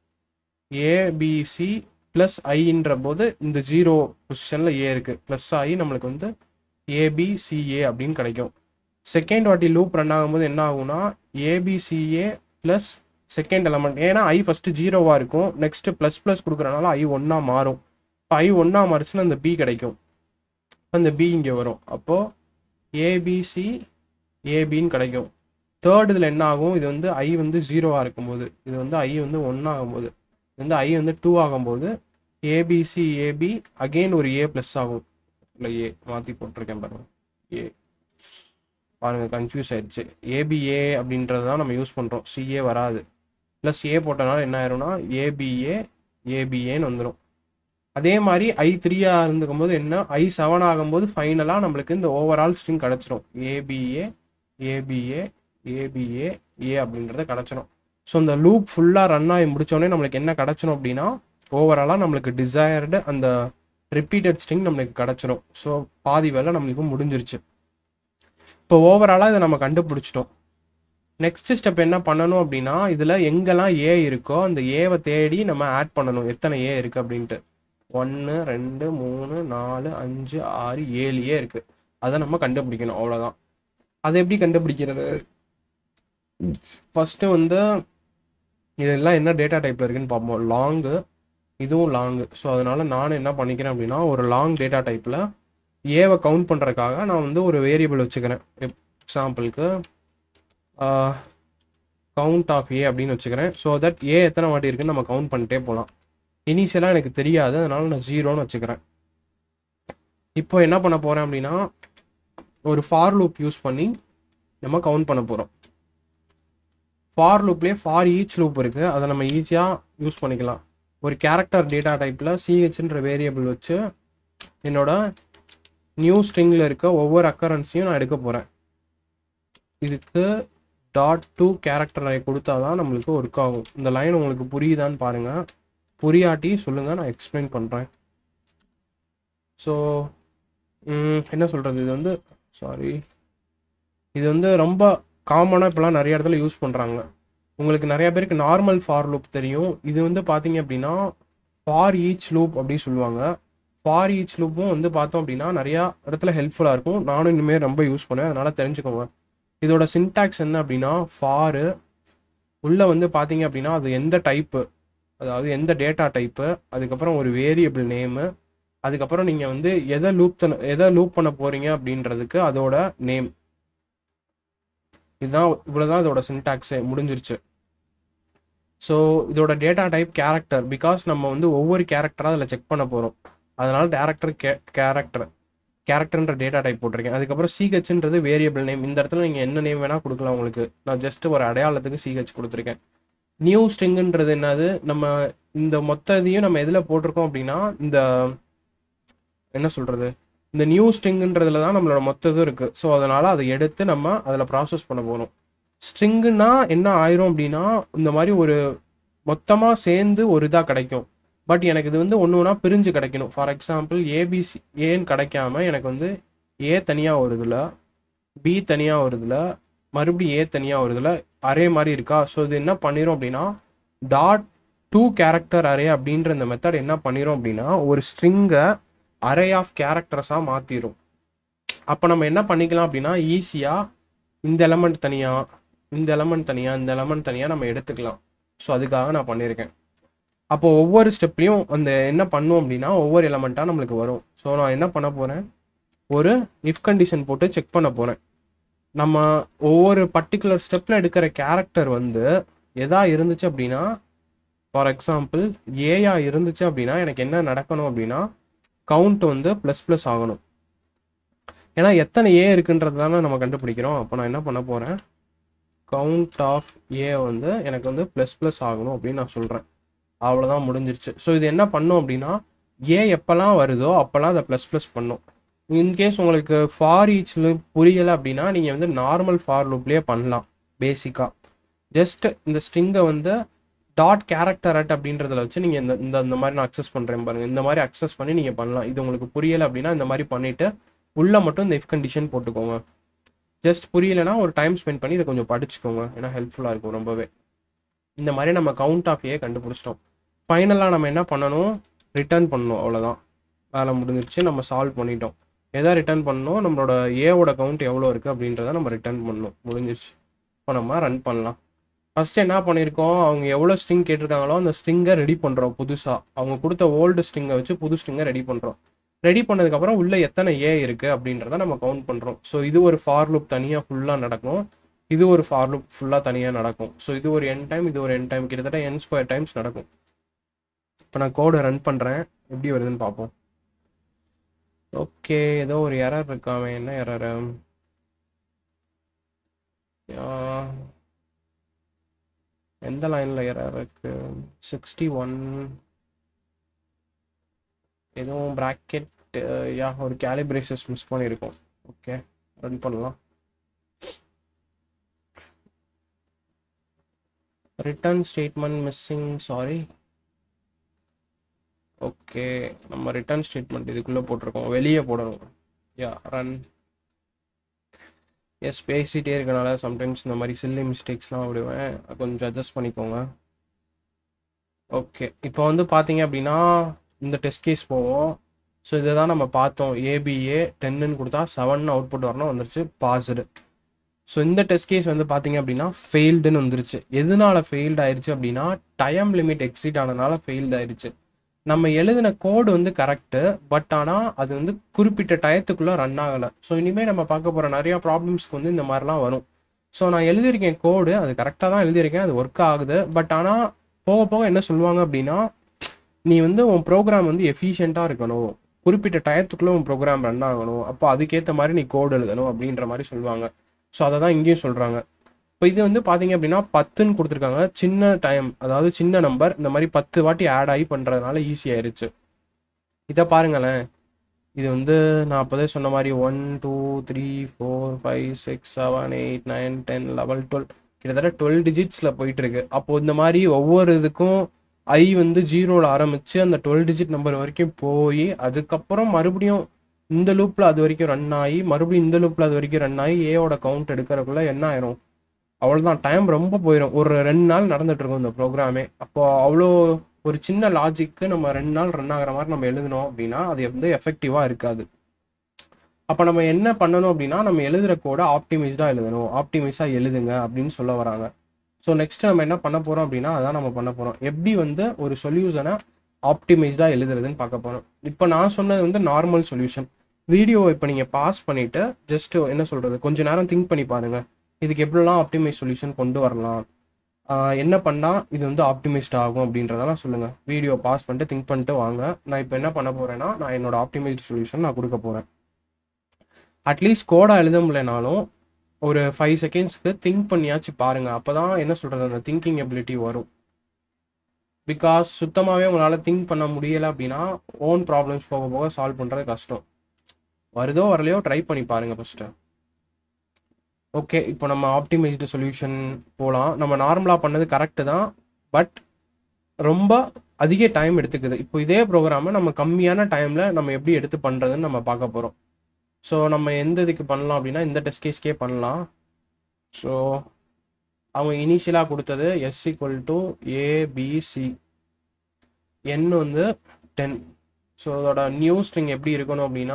Speaker 1: ஏபிசி ப்ளஸ் ஐன்ற போது இந்த ஜீரோ பொசிஷனில் ஏ இருக்குது ப்ளஸ் ஆகி நம்மளுக்கு வந்து ஏபிசிஏ அப்படின்னு கிடைக்கும் செகண்ட் வாட்டி லூப் ரன் ஆகும்போது என்ன ஆகும்னா ஏபிசிஏ ப்ளஸ் செகண்ட் எலமெண்ட் ஏன்னா ஐ ஃபஸ்ட்டு ஜீரோவாக இருக்கும் நெக்ஸ்ட்டு ப்ளஸ் ப்ளஸ் கொடுக்குறனால ஐ ஒன்றா மாறும் இப்போ ஐ ஒன்றா மாறுச்சுன்னா அந்த பி கிடைக்கும் அந்த பி இங்கே வரும் அப்போது ஏபிசி ஏபின்னு கிடைக்கும் தேர்ட் இதில் என்ன ஆகும் இது வந்து ஐ வந்து ஜீரோவாக இருக்கும்போது இது வந்து ஐ வந்து ஒன்றாகும்போது இது வந்து ஐ வந்து டூ ஆகும்போது ஏபிசி ஏபி அகெயின் ஒரு ஏ ப்ளஸ் ஆகும் இல்லை ஏ மாற்றி போட்டிருக்கேன் பாருங்க ஏ பாருங்க கன்ஃபியூஸ் ஆயிடுச்சு ஏபிஏ அப்படின்றது தான் நம்ம யூஸ் பண்ணுறோம் சிஏ வராது ப்ளஸ் ஏ போட்டனால என்ன ஆயிரும்னா ஏபிஏ ஏபிஏன்னு வந்துடும் அதே மாதிரி ஐ த்ரீயாக இருந்துக்கும் போது என்ன ஐ செவன் ஆகும்போது ஃபைனலாக நம்மளுக்கு இந்த ஓவரால் ஸ்ட்ரிங் கிடச்சிரும் ஏபிஏ ஏபிஏ ஏபிஏ ஏ அப்படின்றத கிடச்சிரும் ஸோ இந்த லூப் ஃபுல்லாக ரன் ஆகி முடிச்சோடனே நம்மளுக்கு என்ன கிடச்சிரும் அப்படின்னா ஓவராலாக நம்மளுக்கு டிசையர்டு அந்த ரிப்பீட்டட் ஸ்ட்ரிங் நம்மளுக்கு கிடச்சிரும் ஸோ பாதி வேலை நம்மளுக்கு முடிஞ்சிருச்சு இப்போ ஓவராலாக இதை நம்ம கண்டுபிடிச்சிட்டோம் நெக்ஸ்ட் ஸ்டெப் என்ன பண்ணணும் அப்படின்னா இதில் எங்கெல்லாம் ஏ இருக்கோ அந்த ஏவை தேடி நம்ம ஆட் பண்ணணும் எத்தனை ஏ இருக்குது அப்படின்ட்டு ஒன்று ரெண்டு மூணு நாலு அஞ்சு ஆறு ஏழு ஏ இருக்குது அதை நம்ம கண்டுபிடிக்கணும் அவ்வளோதான் அதை எப்படி கண்டுபிடிக்கிறது ஃபஸ்ட்டு வந்து இதெல்லாம் என்ன டேட்டா டைப்பில் இருக்குன்னு பார்ப்போம் லாங்கு இதுவும் லாங்கு ஸோ அதனால் நான் என்ன பண்ணிக்கிறேன் அப்படின்னா ஒரு லாங் டேட்டா டைப்பில் ஏவை கவுண்ட் பண்ணுறதுக்காக நான் வந்து ஒரு வேரியபிள் வச்சுக்கிறேன் எக்ஸாம்பிளுக்கு கவுண்ட் ஆஃப் ஏ அப்படின்னு வச்சுக்கிறேன் ஸோ தட் ஏ எத்தனை வாட்டி இருக்குன்னு நம்ம கவுண்ட் பண்ணிட்டே போகலாம் இனிஷியலாக எனக்கு தெரியாது அதனால நான் ஜீரோன்னு வச்சுக்கிறேன் இப்போ என்ன பண்ண போகிறேன் அப்படின்னா ஒரு ஃபார் லூப் யூஸ் பண்ணி நம்ம கவுண்ட் பண்ண போகிறோம் ஃபார் லூப்லேயே ஃபார் ஈச் லூப் இருக்குது அதை நம்ம ஈஸியாக யூஸ் பண்ணிக்கலாம் ஒரு கேரக்டர் டேட்டா டைப்பில் சிஹெச்ன்ற வேரியபிள் வச்சு என்னோட நியூ ஸ்ட்ரிங்கில் இருக்க ஒவ்வொரு அக்கரன்ஸையும் நான் எடுக்க போகிறேன் இதுக்கு டாட் டூ கேரக்டர் கொடுத்தா தான் நம்மளுக்கு ஒர்க் ஆகும் இந்த லைன் உங்களுக்கு புரியுதான்னு பாருங்கள் புரியாட்டி சொல்லுங்கள் நான் எக்ஸ்பிளைன் பண்ணுறேன் ஸோ என்ன சொல்கிறது இது வந்து சாரி இது வந்து ரொம்ப காமனாக இப்போலாம் நிறைய இடத்துல யூஸ் பண்ணுறாங்க உங்களுக்கு நிறைய பேருக்கு நார்மல் ஃபார் லூப் தெரியும் இது வந்து பார்த்தீங்க அப்படின்னா ஃபார் ஈச் லூப் அப்படி சொல்லுவாங்க ஃபார் ஈச் லூப்பும் வந்து பார்த்தோம் அப்படின்னா நிறையா இடத்துல ஹெல்ப்ஃபுல்லாக இருக்கும் நானும் இனிமேல் ரொம்ப யூஸ் பண்ணுவேன் அதனால் தெரிஞ்சுக்கோங்க இதோட சின்டாக்ஸ் என்ன அப்படின்னா ஃபாரு உள்ளே வந்து பார்த்தீங்க அப்படின்னா அது எந்த டைப்பு அதாவது எந்த டேட்டா டைப்பு அதுக்கப்புறம் ஒரு வேரியபிள் நேமு அதுக்கப்புறம் நீங்கள் வந்து எதை லூப் தன எதை லூப் பண்ண போகிறீங்க அப்படின்றதுக்கு அதோட நேம் இதுதான் இவ்வளோதான் இதோட சின்டாக்ஸே முடிஞ்சிருச்சு ஸோ இதோட டேட்டா டைப் கேரக்டர் பிகாஸ் நம்ம வந்து ஒவ்வொரு கேரக்டராக அதில் செக் பண்ண போகிறோம் அதனால டேரக்டர் கே கேரக்டர் கேரக்டர்ன்ற டேட்டா டைப் போட்டிருக்கேன் அதுக்கப்புறம் சிஹெச்ன்றது வேரியபிள் நேம் இந்த இடத்துல நீங்கள் என்ன நேம் வேணால் கொடுக்கலாம் உங்களுக்கு நான் ஜஸ்ட் ஒரு அடையாளத்துக்கு சிஹெச் கொடுத்துருக்கேன் நியூ ஸ்ட்ரிங்குன்றது என்னது நம்ம இந்த மொத்த இதையும் நம்ம எதில் போட்டிருக்கோம் அப்படின்னா இந்த என்ன சொல்கிறது இந்த நியூ ஸ்ட்ரிங்குன்றதுல தான் நம்மளோட மொத்த இது இருக்குது ஸோ அதனால் அதை எடுத்து நம்ம அதில் ப்ராசஸ் பண்ண போகிறோம் ஸ்ட்ரிங்குன்னா என்ன ஆயிரும் அப்படின்னா இந்த மாதிரி ஒரு மொத்தமாக சேர்ந்து ஒரு இதாக கிடைக்கும் பட் எனக்கு இது வந்து ஒன்று ஒன்றா பிரிஞ்சு கிடைக்கணும் ஃபார் எக்ஸாம்பிள் ஏபிசி ஏன்னு கிடைக்காம எனக்கு வந்து ஏ தனியாக வருதுல பி தனியாக வருதுல மறுபடியும் ஏ தனியாக வருதுல அரே மாதிரி இருக்கா ஸோ இது என்ன பண்ணிரும் அப்படின்னா டாட் டூ கேரக்டர் அரே அப்படின்ற இந்த மெத்தட் என்ன பண்ணிரும் அப்படின்னா ஒரு ஸ்ட்ரிங்கை அரே ஆஃப் கேரக்டர்ஸாக மாற்றிடும் அப்போ நம்ம என்ன பண்ணிக்கலாம் அப்படின்னா ஈஸியாக இந்த எலமெண்ட் தனியாக இந்த எலமெண்ட் தனியாக இந்த எலமெண்ட் தனியாக நம்ம எடுத்துக்கலாம் ஸோ அதுக்காக நான் பண்ணியிருக்கேன் அப்போ ஒவ்வொரு ஸ்டெப்லையும் அந்த என்ன பண்ணும் அப்படின்னா ஒவ்வொரு எலமெண்ட்டாக நம்மளுக்கு வரும் ஸோ நான் என்ன பண்ண போகிறேன் ஒரு இஃப் கண்டிஷன் போட்டு செக் பண்ண போகிறேன் நம்ம ஒவ்வொரு பர்டிகுலர் ஸ்டெப்பில் எடுக்கிற கேரக்டர் வந்து எதா இருந்துச்சு அப்படின்னா ஃபார் எக்ஸாம்பிள் ஏயா இருந்துச்சு அப்படின்னா எனக்கு என்ன நடக்கணும் அப்படின்னா கவுண்ட் வந்து ப்ளஸ் ப்ளஸ் ஆகணும் ஏன்னா எத்தனை ஏ இருக்குன்றது தானே நம்ம கண்டுபிடிக்கிறோம் அப்போ நான் என்ன பண்ண போகிறேன் கவுண்ட் ஆஃப் ஏ வந்து எனக்கு வந்து ப்ளஸ் ப்ளஸ் ஆகணும் அப்படின்னு நான் சொல்கிறேன் அவ்வளோதான் முடிஞ்சிருச்சு ஸோ இது என்ன பண்ணும் அப்படின்னா ஏ எப்போல்லாம் வருதோ அப்போல்லாம் அதை ப்ளஸ் ப்ளஸ் பண்ணும் இன்கேஸ் உங்களுக்கு ஃபார் ஈச்சில் புரியலை அப்படின்னா நீங்கள் வந்து நார்மல் ஃபார் லூப்லேயே பண்ணலாம் பேசிக்காக ஜஸ்ட் இந்த ஸ்ட்ரிங்கை வந்து டாட் கேரக்டர் அட் அப்படின்றதுல வச்சு நீங்கள் இந்த இந்த இந்த மாதிரி நான் அக்சஸ் பண்ணுறேன் பாருங்க இந்த மாதிரி அக்சஸ் பண்ணி நீங்கள் பண்ணலாம் இது உங்களுக்கு புரியலை அப்படின்னா இந்த மாதிரி பண்ணிவிட்டு உள்ளே மட்டும் இந்த இஃப் கண்டிஷன் போட்டுக்கோங்க ஜஸ்ட் புரியலைன்னா ஒரு டைம் ஸ்பெண்ட் பண்ணி இதை கொஞ்சம் படிச்சுக்கோங்க ஏன்னா ஹெல்ப்ஃபுல்லாக இருக்கும் ரொம்பவே இந்த மாதிரி நம்ம கவுண்ட் ஆஃப் ஏ கண்டுபிடிச்சிட்டோம் ஃபைனலாக நம்ம என்ன பண்ணணும் ரிட்டர்ன் பண்ணணும் அவ்வளோதான் வேலை முடிஞ்சிருச்சு நம்ம சால்வ் பண்ணிட்டோம் எதை ரிட்டர்ன் பண்ணணும் நம்மளோட ஏவோட கவுண்ட் எவ்வளோ இருக்குது அப்படின்றத நம்ம ரிட்டர்ன் பண்ணணும் முடிஞ்சிருச்சு இப்போ நம்ம ரன் பண்ணலாம் ஃபர்ஸ்ட் என்ன பண்ணியிருக்கோம் அவங்க எவ்வளோ ஸ்ட்ரிங் கேட்டிருக்காங்களோ அந்த ஸ்ட்ரிங்கை ரெடி பண்ணுறோம் புதுசாக அவங்க கொடுத்த ஓல்டு ஸ்ட்ரிங்கை வச்சு புது ஸ்ட்ரிங்கை ரெடி பண்ணுறோம் ரெடி பண்ணதுக்கப்புறம் உள்ள எத்தனை ஏ இருக்குது அப்படின்றத நம்ம கவுண்ட் பண்ணுறோம் ஸோ இது ஒரு ஃபார் லூப் தனியாக ஃபுல்லாக நடக்கும் இது ஒரு ஃபார் லூப் ஃபுல்லாக தனியாக நடக்கும் ஸோ இது ஒரு என் டைம் இது ஒரு என் டைம் கிட்டத்தட்ட என் ஸ்கொயர் டைம்ஸ் நடக்கும் இப்போ நான் கோடை ரன் பண்ணுறேன் எப்படி வருதுன்னு பார்ப்போம் ஓகே ஏதோ ஒரு எரர் இருக்காமே என்ன எரர் எந்த லைனில் எரர் இருக்கு சிக்ஸ்டி ஒன் எதுவும் ப்ராக்கெட் யா ஒரு கேலிபிரேஷன்ஸ் மிஸ் பண்ணியிருக்கோம் ஓகே ரன் பண்ணலாம் return statement missing sorry okay நம்ம ரிட்டர்ன் ஸ்டேட்மெண்ட் இதுக்குள்ளே போட்டிருக்கோம் வெளியே போடணும் யா ரன் எஸ் பேசிகிட்டே இருக்கனால சம்டைம்ஸ் இந்த மாதிரி சில்லி மிஸ்டேக்ஸ்லாம் விடுவேன் கொஞ்சம் அட்ஜஸ்ட் பண்ணிக்கோங்க ஓகே இப்போ வந்து பார்த்தீங்க அப்படின்னா இந்த டெஸ்ட் கேஸ் போவோம் ஸோ இதை தான் நம்ம பார்த்தோம் ஏபிஏ டென்னு கொடுத்தா செவன் அவுட்புட் வரணும் வந்துருச்சு பாஸ்டு ஸோ இந்த டெஸ்ட் கேஸ் வந்து பார்த்தீங்க அப்படின்னா ஃபெயில்டுன்னு வந்துருச்சு எதனால ஃபெயில்டு ஆயிருச்சு அப்படின்னா டைம் லிமிட் எக்ஸிட் ஆனதுனால ஃபெயில்டு ஆயிருச்சு நம்ம எழுதின கோடு வந்து கரெக்டு பட் ஆனால் அது வந்து குறிப்பிட்ட டயத்துக்குள்ளே ரன் ஆகலை ஸோ இனிமேல் நம்ம பார்க்க போகிற நிறையா ப்ராப்ளம்ஸ்க்கு வந்து இந்த மாதிரிலாம் வரும் ஸோ நான் எழுதியிருக்கேன் கோடு அது கரெக்டாக தான் எழுதியிருக்கேன் அது ஒர்க் ஆகுது பட் ஆனால் போக போக என்ன சொல்லுவாங்க அப்படின்னா நீ வந்து உன் ப்ரோக்ராம் வந்து எஃபிஷியண்ட்டாக இருக்கணும் குறிப்பிட்ட டயத்துக்குள்ளே உன் ப்ரோக்ராம் ரன் ஆகணும் அப்போ அதுக்கேற்ற மாதிரி நீ கோடு எழுதணும் அப்படின்ற மாதிரி சொல்லுவாங்க ஸோ அதை தான் இங்கேயும் சொல்கிறாங்க இப்போ இது வந்து பார்த்தீங்க அப்படின்னா பத்துன்னு கொடுத்துருக்காங்க சின்ன டைம் அதாவது சின்ன நம்பர் இந்த மாதிரி பத்து வாட்டி ஆட் ஆகி பண்ணுறதுனால ஈஸி ஆயிருச்சு இதை பாருங்களேன் இது வந்து நான் அப்போதே சொன்ன மாதிரி one two three four five six seven eight nine ten level twelve கிட்டத்தட்ட டுவெல் டிஜிட்ஸில் போயிட்டு இருக்கு அப்போ இந்த மாதிரி ஒவ்வொரு இதுக்கும் ஐ வந்து ஜீரோவில் ஆரம்பித்து அந்த டுவெல் டிஜிட் நம்பர் வரைக்கும் போய் அதுக்கப்புறம் மறுபடியும் இந்த லூப்பில் அது வரைக்கும் ரன் ஆகி மறுபடியும் இந்த லூப்பில் அது வரைக்கும் ரன் ஆகி ஏவோட கவுண்ட் எடுக்கிறதுக்குள்ள என்ன ஆயிரும் அவ்வளோதான் டைம் ரொம்ப போயிடும் ஒரு ரெண்டு நாள் நடந்துட்டு இருக்கும் இந்த ப்ரோக்ராமே அப்போ அவ்வளோ ஒரு சின்ன லாஜிக்கு நம்ம ரெண்டு நாள் ரன் ஆகிற மாதிரி நம்ம எழுதணும் அப்படின்னா அது வந்து எஃபெக்டிவாக இருக்காது அப்போ நம்ம என்ன பண்ணணும் அப்படின்னா நம்ம எழுதுகிற கோட ஆப்டிமைஸ்டாக எழுதணும் ஆப்டிமைஸாக எழுதுங்க அப்படின்னு சொல்ல வராங்க ஸோ நெக்ஸ்ட் நம்ம என்ன பண்ண போகிறோம் அப்படின்னா அதான் நம்ம பண்ண போகிறோம் எப்படி வந்து ஒரு சொல்யூஷனை ஆப்டிமைஸ்டாக எழுதுறதுன்னு பார்க்க போகிறோம் இப்போ நான் சொன்னது வந்து நார்மல் சொல்யூஷன் வீடியோ இப்போ நீங்கள் பாஸ் பண்ணிவிட்டு ஜஸ்ட் என்ன சொல்கிறது கொஞ்ச நேரம் திங்க் பண்ணி பாருங்கள் இதுக்கு எப்படிலாம் ஆப்டிமைஸ் சொல்யூஷன் கொண்டு வரலாம் ஆஹ் என்ன பண்ணால் இது வந்து ஆப்டிமைஸ்ட் ஆகும் அப்படின்றதெல்லாம் சொல்லுங்கள் வீடியோ பாஸ் பண்ணிட்டு திங்க் பண்ணிட்டு வாங்க நான் இப்போ என்ன பண்ண போகிறேன்னா நான் என்னோட ஆப்டிமைஸ்ட் சொல்யூஷன் நான் கொடுக்க போகிறேன் அட்லீஸ்ட் கோடாக எழுத முடியலனாலும் ஒரு ஃபைவ் செகண்ட்ஸ்க்கு திங்க் பண்ணியாச்சு பாருங்கள் அப்போ தான் என்ன சொல்கிறது அந்த திங்கிங் எபிலிட்டி வரும் பிகாஸ் சுத்தமாகவே உங்களால் திங்க் பண்ண முடியலை அப்படின்னா ஓன் ப்ராப்ளம்ஸ் போக போக சால்வ் பண்ணுறது கஷ்டம் வருதோ வரலையோ ட்ரை பண்ணி பாருங்கள் ஃபஸ்ட்டு ஓகே இப்போ நம்ம ஆப்டிமைஸ்டு சொல்யூஷன் போகலாம் நம்ம நார்மலாக பண்ணது கரெக்டு தான் பட் ரொம்ப அதிக டைம் எடுத்துக்குது இப்போ இதே ப்ரோக்ராமை நம்ம கம்மியான டைமில் நம்ம எப்படி எடுத்து பண்ணுறதுன்னு நம்ம பார்க்க போகிறோம் ஸோ நம்ம எந்த இதுக்கு பண்ணலாம் அப்படின்னா இந்த டெஸ்ட் கேஸ்க்கே பண்ணலாம் ஸோ அவங்க இனிஷியலாக கொடுத்தது S equal to A B C N வந்து டென் ஸோ அதோட நியூ ஸ்ட்ரிங் எப்படி இருக்கணும் அப்படின்னா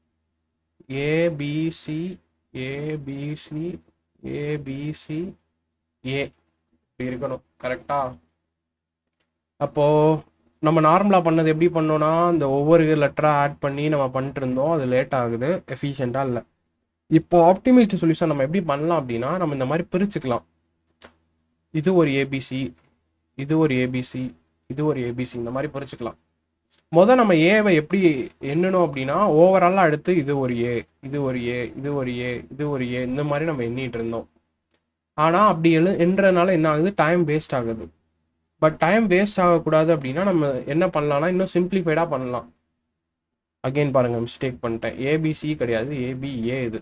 Speaker 1: ஏபிசி ஏபிசி ஏபிசி ஏ இப்படி இருக்கணும் கரெக்டா அப்போது நம்ம நார்மலாக பண்ணது எப்படி பண்ணோம்னா இந்த ஒவ்வொரு லெட்டராக ஆட் பண்ணி நம்ம பண்ணிட்டு இருந்தோம் அது லேட் ஆகுது எஃபிஷியண்ட்டாக இல்லை இப்போ ஆப்டிமைஸ்டு சொல்யூஷன் நம்ம எப்படி பண்ணலாம் அப்படின்னா நம்ம இந்த மாதிரி பிரிச்சுக்கலாம் இது ஒரு ஏபிசி இது ஒரு ஏபிசி இது ஒரு ஏபிசி இந்த மாதிரி பிரிச்சுக்கலாம் மொதல் நம்ம ஏவை எப்படி எண்ணணும் அப்படின்னா ஓவராலாக எடுத்து இது ஒரு ஏ இது ஒரு ஏ இது ஒரு ஏ இது ஒரு ஏ இந்த மாதிரி நம்ம எண்ணிட்டு இருந்தோம் ஆனால் அப்படி எழு எண்றதுனால என்ன ஆகுது டைம் வேஸ்ட் ஆகுது பட் டைம் வேஸ்ட் ஆகக்கூடாது அப்படின்னா நம்ம என்ன பண்ணலாம்னா இன்னும் சிம்பிளிஃபைடாக பண்ணலாம் அகைன் பாருங்க மிஸ்டேக் பண்ணிட்டேன் ஏபிசி கிடையாது ஏபிஏ இது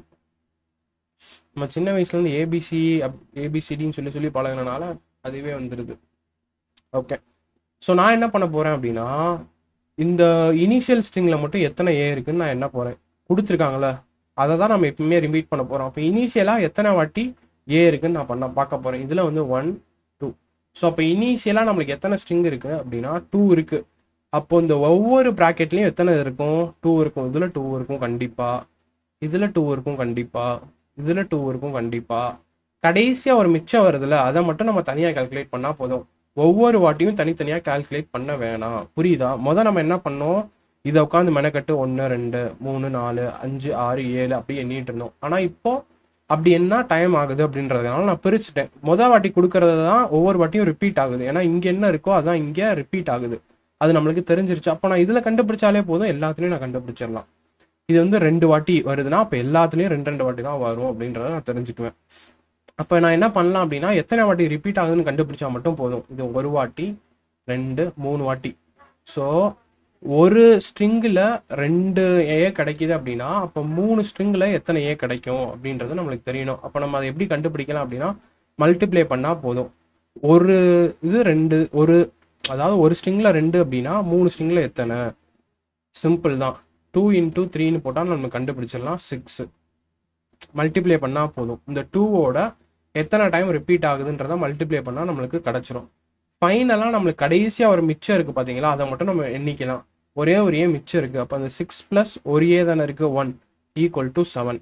Speaker 1: நம்ம சின்ன வயசுலேருந்து ஏபிசி அப் ஏபிசிடின்னு சொல்லி சொல்லி பழகுனனால அதுவே வந்துடுது ஓகே ஸோ நான் என்ன பண்ண போகிறேன் அப்படின்னா இந்த இனிஷியல் ஸ்ட்ரிங்கில் மட்டும் எத்தனை ஏ இருக்குன்னு நான் என்ன போகிறேன் கொடுத்துருக்காங்களே அதை தான் நம்ம எப்பவுமே ரிப்பீட் பண்ண போகிறோம் அப்போ இனிஷியலாக எத்தனை வாட்டி ஏ இருக்குன்னு நான் பண்ண பார்க்க போகிறேன் இதில் வந்து ஒன் டூ ஸோ அப்போ இனிஷியலாக நம்மளுக்கு எத்தனை ஸ்ட்ரிங் இருக்குது அப்படின்னா டூ இருக்குது அப்போ இந்த ஒவ்வொரு ப்ராக்கெட்லேயும் எத்தனை இருக்கும் டூ இருக்கும் இதில் டூ இருக்கும் கண்டிப்பாக இதில் டூ இருக்கும் கண்டிப்பாக இதில் டூ இருக்கும் கண்டிப்பாக கடைசியாக ஒரு மிச்சம் வருதுல்ல அதை மட்டும் நம்ம தனியாக கால்குலேட் பண்ணால் போதும் ஒவ்வொரு வாட்டியும் தனித்தனியாக கால்குலேட் பண்ண வேணாம் புரியுதா மொதல் நம்ம என்ன பண்ணோம் இதை உட்காந்து மெனக்கட்டு ஒன்று ரெண்டு மூணு நாலு அஞ்சு ஆறு ஏழு அப்படி எண்ணிட்டு இருந்தோம் ஆனால் இப்போ அப்படி என்ன டைம் ஆகுது அப்படின்றதுனால நான் பிரிச்சுட்டேன் மொதல் வாட்டி கொடுக்கறது தான் ஒவ்வொரு வாட்டியும் ரிப்பீட் ஆகுது ஏன்னா இங்கே என்ன இருக்கோ அதான் இங்கே ரிப்பீட் ஆகுது அது நம்மளுக்கு தெரிஞ்சிருச்சு அப்போ நான் இதில் கண்டுபிடிச்சாலே போதும் எல்லாத்துலேயும் நான் கண்டுபிடிச்சிடலாம் இது வந்து ரெண்டு வாட்டி வருதுன்னா அப்போ எல்லாத்துலேயும் ரெண்டு ரெண்டு வாட்டி தான் வரும் அப்படின்றத நான் தெரிஞ்சுக்குவேன் அப்போ நான் என்ன பண்ணலாம் அப்படின்னா எத்தனை வாட்டி ரிப்பீட் ஆகுதுன்னு கண்டுபிடிச்சா மட்டும் போதும் இது ஒரு வாட்டி ரெண்டு மூணு வாட்டி ஸோ ஒரு ஸ்ட்ரிங்கில் ரெண்டு ஏ கிடைக்குது அப்படின்னா அப்போ மூணு ஸ்ட்ரிங்கில் எத்தனை ஏ கிடைக்கும் அப்படின்றது நம்மளுக்கு தெரியணும் அப்போ நம்ம அதை எப்படி கண்டுபிடிக்கலாம் அப்படின்னா மல்டிப்ளை பண்ணால் போதும் ஒரு இது ரெண்டு ஒரு அதாவது ஒரு ஸ்ட்ரிங்கில் ரெண்டு அப்படின்னா மூணு ஸ்ட்ரிங்கில் எத்தனை சிம்பிள் தான் டூ இன்டூ த்ரீன்னு போட்டால் நம்ம கண்டுபிடிச்சிடலாம் சிக்ஸு மல்டிப்ளை பண்ணால் போதும் இந்த டூவோட எத்தனை டைம் ரிப்பீட் ஆகுதுன்றதை மல்டிப்ளை பண்ணால் நம்மளுக்கு கிடச்சிரும் ஃபைனலாக நம்மளுக்கு கடைசியாக ஒரு மிச்சம் இருக்குது பார்த்தீங்களா அதை மட்டும் நம்ம எண்ணிக்கலாம் ஒரே ஒரு ஏ மிச்சம் இருக்குது அப்போ அந்த சிக்ஸ் ப்ளஸ் ஒரு ஏ தானே இருக்குது one equal to seven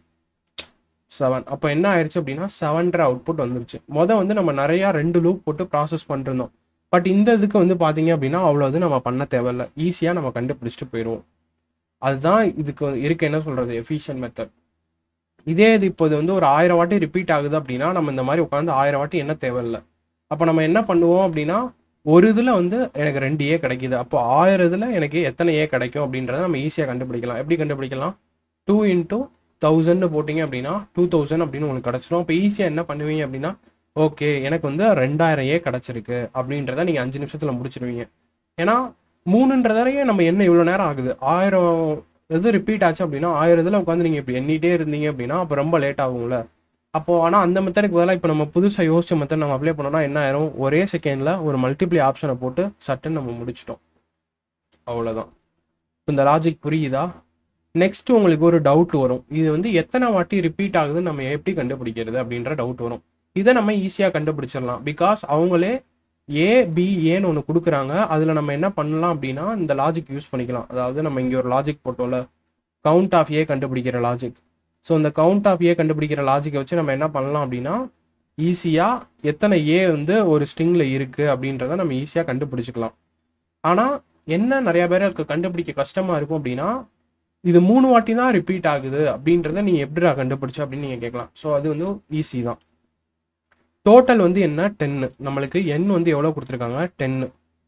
Speaker 1: seven அப்போ என்ன ஆயிடுச்சு அப்படின்னா செவன்ற அவுட்புட் வந்துருச்சு மொதல் வந்து நம்ம நிறையா ரெண்டு லூப் போட்டு ப்ராசஸ் பண்ணிருந்தோம் பட் இந்த இதுக்கு வந்து பார்த்தீங்க அப்படின்னா அவ்வளோ இது நம்ம பண்ண தேவையில்ல ஈஸியாக நம்ம கண்டுபிடிச்சிட்டு போயிடுவோம் அதுதான் இதுக்கு இருக்க என்ன சொல்கிறது எஃபிஷியன்ட் மெத்தட் இதே இது இப்போ இது வந்து ஒரு ஆயிரம் வாட்டி ரிப்பீட் ஆகுது அப்படின்னா நம்ம இந்த மாதிரி உட்காந்து ஆயிரம் வாட்டி என்ன தேவையில்லை அப்போ நம்ம என்ன பண்ணுவோம் அப்படின்னா ஒரு இதில் வந்து எனக்கு ரெண்டு ஏ கிடைக்குது அப்போ ஆயிரம் இதில் எனக்கு எத்தனை ஏ கிடைக்கும் அப்படின்றத நம்ம ஈஸியாக கண்டுபிடிக்கலாம் எப்படி கண்டுபிடிக்கலாம் டூ இன்டூ தௌசண்ட் போட்டிங்க அப்படின்னா டூ தௌசண்ட் அப்படின்னு உங்களுக்கு கிடச்சிரும் அப்போ ஈஸியாக என்ன பண்ணுவீங்க அப்படின்னா ஓகே எனக்கு வந்து ரெண்டாயிரம் ஏ கிடச்சிருக்கு அப்படின்றத நீங்கள் அஞ்சு நிமிஷத்தில் முடிச்சிருவீங்க ஏன்னா மூணுன்றதையே நம்ம என்ன இவ்வளோ நேரம் ஆகுது ஆயிரம் இது ரிப்பீட் ஆச்சு அப்படின்னா ஆயிரம் இதில் உட்காந்து நீங்கள் இப்படி எண்ணிட்டே இருந்தீங்க அப்படின்னா அப்போ ரொம்ப லேட் ஆகும்ல அப்போ ஆனால் அந்த மெத்தடுக்கு பதிலாக இப்போ நம்ம புதுசாக யோசிச்ச மெத்தட் நம்ம அப்ளை பண்ணோம்னா என்ன ஆயிரும் ஒரே செகண்டில் ஒரு மல்டிப்ளை ஆப்ஷனை போட்டு சட்டுன்னு நம்ம முடிச்சிட்டோம் அவ்வளோதான் இந்த லாஜிக் புரியுதா நெக்ஸ்ட் உங்களுக்கு ஒரு டவுட் வரும் இது வந்து எத்தனை வாட்டி ரிப்பீட் ஆகுதுன்னு நம்ம எப்படி கண்டுபிடிக்கிறது அப்படின்ற டவுட் வரும் இதை நம்ம ஈஸியாக கண்டுபிடிச்சிடலாம் பிகாஸ் அவங்களே ஏ பி ஏன்னு ஒன்று கொடுக்குறாங்க அதில் நம்ம என்ன பண்ணலாம் அப்படின்னா இந்த லாஜிக் யூஸ் பண்ணிக்கலாம் அதாவது நம்ம இங்கே ஒரு லாஜிக் போட்டோம்ல கவுண்ட் ஆஃப் ஏ கண்டுபிடிக்கிற லாஜிக் ஸோ இந்த கவுண்ட் ஆஃப் ஏ கண்டுபிடிக்கிற லாஜிக்கை வச்சு நம்ம என்ன பண்ணலாம் அப்படின்னா ஈஸியாக எத்தனை ஏ வந்து ஒரு ஸ்ட்ரிங்கில் இருக்குது அப்படின்றத நம்ம ஈஸியாக கண்டுபிடிச்சிக்கலாம் ஆனால் என்ன நிறைய பேருக்கு கண்டுபிடிக்க கஷ்டமாக இருக்கும் அப்படின்னா இது மூணு வாட்டி தான் ரிப்பீட் ஆகுது அப்படின்றத நீங்கள் எப்படிடா கண்டுபிடிச்ச அப்படின்னு நீங்கள் கேட்கலாம் ஸோ அது வந்து ஈஸி தான் டோட்டல் வந்து என்ன டென்னு நம்மளுக்கு எண் வந்து எவ்வளோ கொடுத்துருக்காங்க டென்னு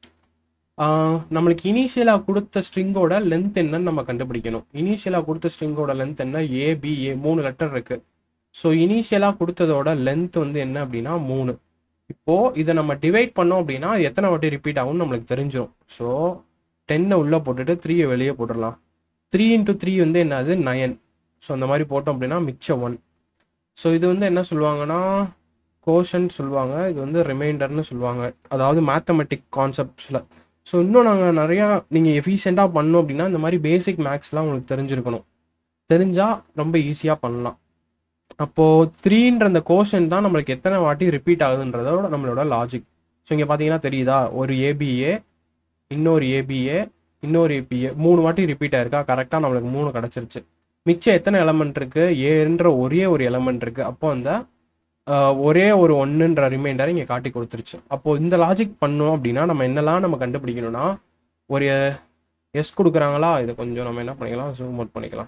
Speaker 1: நம்மளுக்கு இனிஷியலாக கொடுத்த ஸ்ட்ரிங்கோட லென்த் என்னன்னு நம்ம கண்டுபிடிக்கணும் இனிஷியலாக கொடுத்த ஸ்ட்ரிங்கோட லென்த் என்ன ஏ பி ஏ மூணு லெட்டர் இருக்கு ஸோ இனிஷியலாக கொடுத்ததோட லென்த் வந்து என்ன அப்படின்னா மூணு இப்போ இதை நம்ம டிவைட் பண்ணோம் அப்படின்னா அது எத்தனை வாட்டி ரிப்பீட் ஆகும்னு நம்மளுக்கு தெரிஞ்சிடும் ஸோ டென்னை உள்ளே போட்டுட்டு த்ரீயை வெளியே போட்டுடலாம் த்ரீ இன்ட்டு த்ரீ வந்து என்னது நயன் ஸோ அந்த மாதிரி போட்டோம் அப்படின்னா மிச்சம் ஒன் ஸோ இது வந்து என்ன சொல்லுவாங்கன்னா கோஷன் சொல்லுவாங்க இது வந்து ரிமைண்டர்னு சொல்லுவாங்க அதாவது மேத்தமெட்டிக் கான்செப்ட்ஸில் ஸோ இன்னும் நாங்கள் நிறையா நீங்கள் எஃபிஷியண்ட்டாக பண்ணோம் அப்படின்னா இந்த மாதிரி பேசிக் மேக்ஸ்லாம் உங்களுக்கு தெரிஞ்சிருக்கணும் தெரிஞ்சால் ரொம்ப ஈஸியாக பண்ணலாம் அப்போது த்ரீன்ற அந்த கோஷன் தான் நம்மளுக்கு எத்தனை வாட்டி ரிப்பீட் ஆகுதுன்றதோட நம்மளோட லாஜிக் ஸோ இங்கே பார்த்தீங்கன்னா தெரியுதா ஒரு ஏபிஏ இன்னொரு ஏபிஏ இன்னொரு ஏபிஏ மூணு வாட்டி ரிப்பீட் ஆயிருக்கா கரெக்டாக நம்மளுக்கு மூணு கிடச்சிருச்சு மிச்சம் எத்தனை எலமெண்ட் இருக்குது ஏன்ற ஒரே ஒரு எலமெண்ட் இருக்குது அப்போ அந்த ஆஹ், ஒரே ஒரு ஒன்றுன்ற ரிமைண்டரை இங்கே காட்டி கொடுத்துருச்சு அப்போது இந்த லாஜிக் பண்ணோம் அப்படின்னா நம்ம என்னெல்லாம் நம்ம கண்டுபிடிக்கணும்னா ஒரு எஸ் கொடுக்குறாங்களா இதை கொஞ்சம் நம்ம என்ன பண்ணிக்கலாம் ஜூம் அவுட் பண்ணிக்கலாம்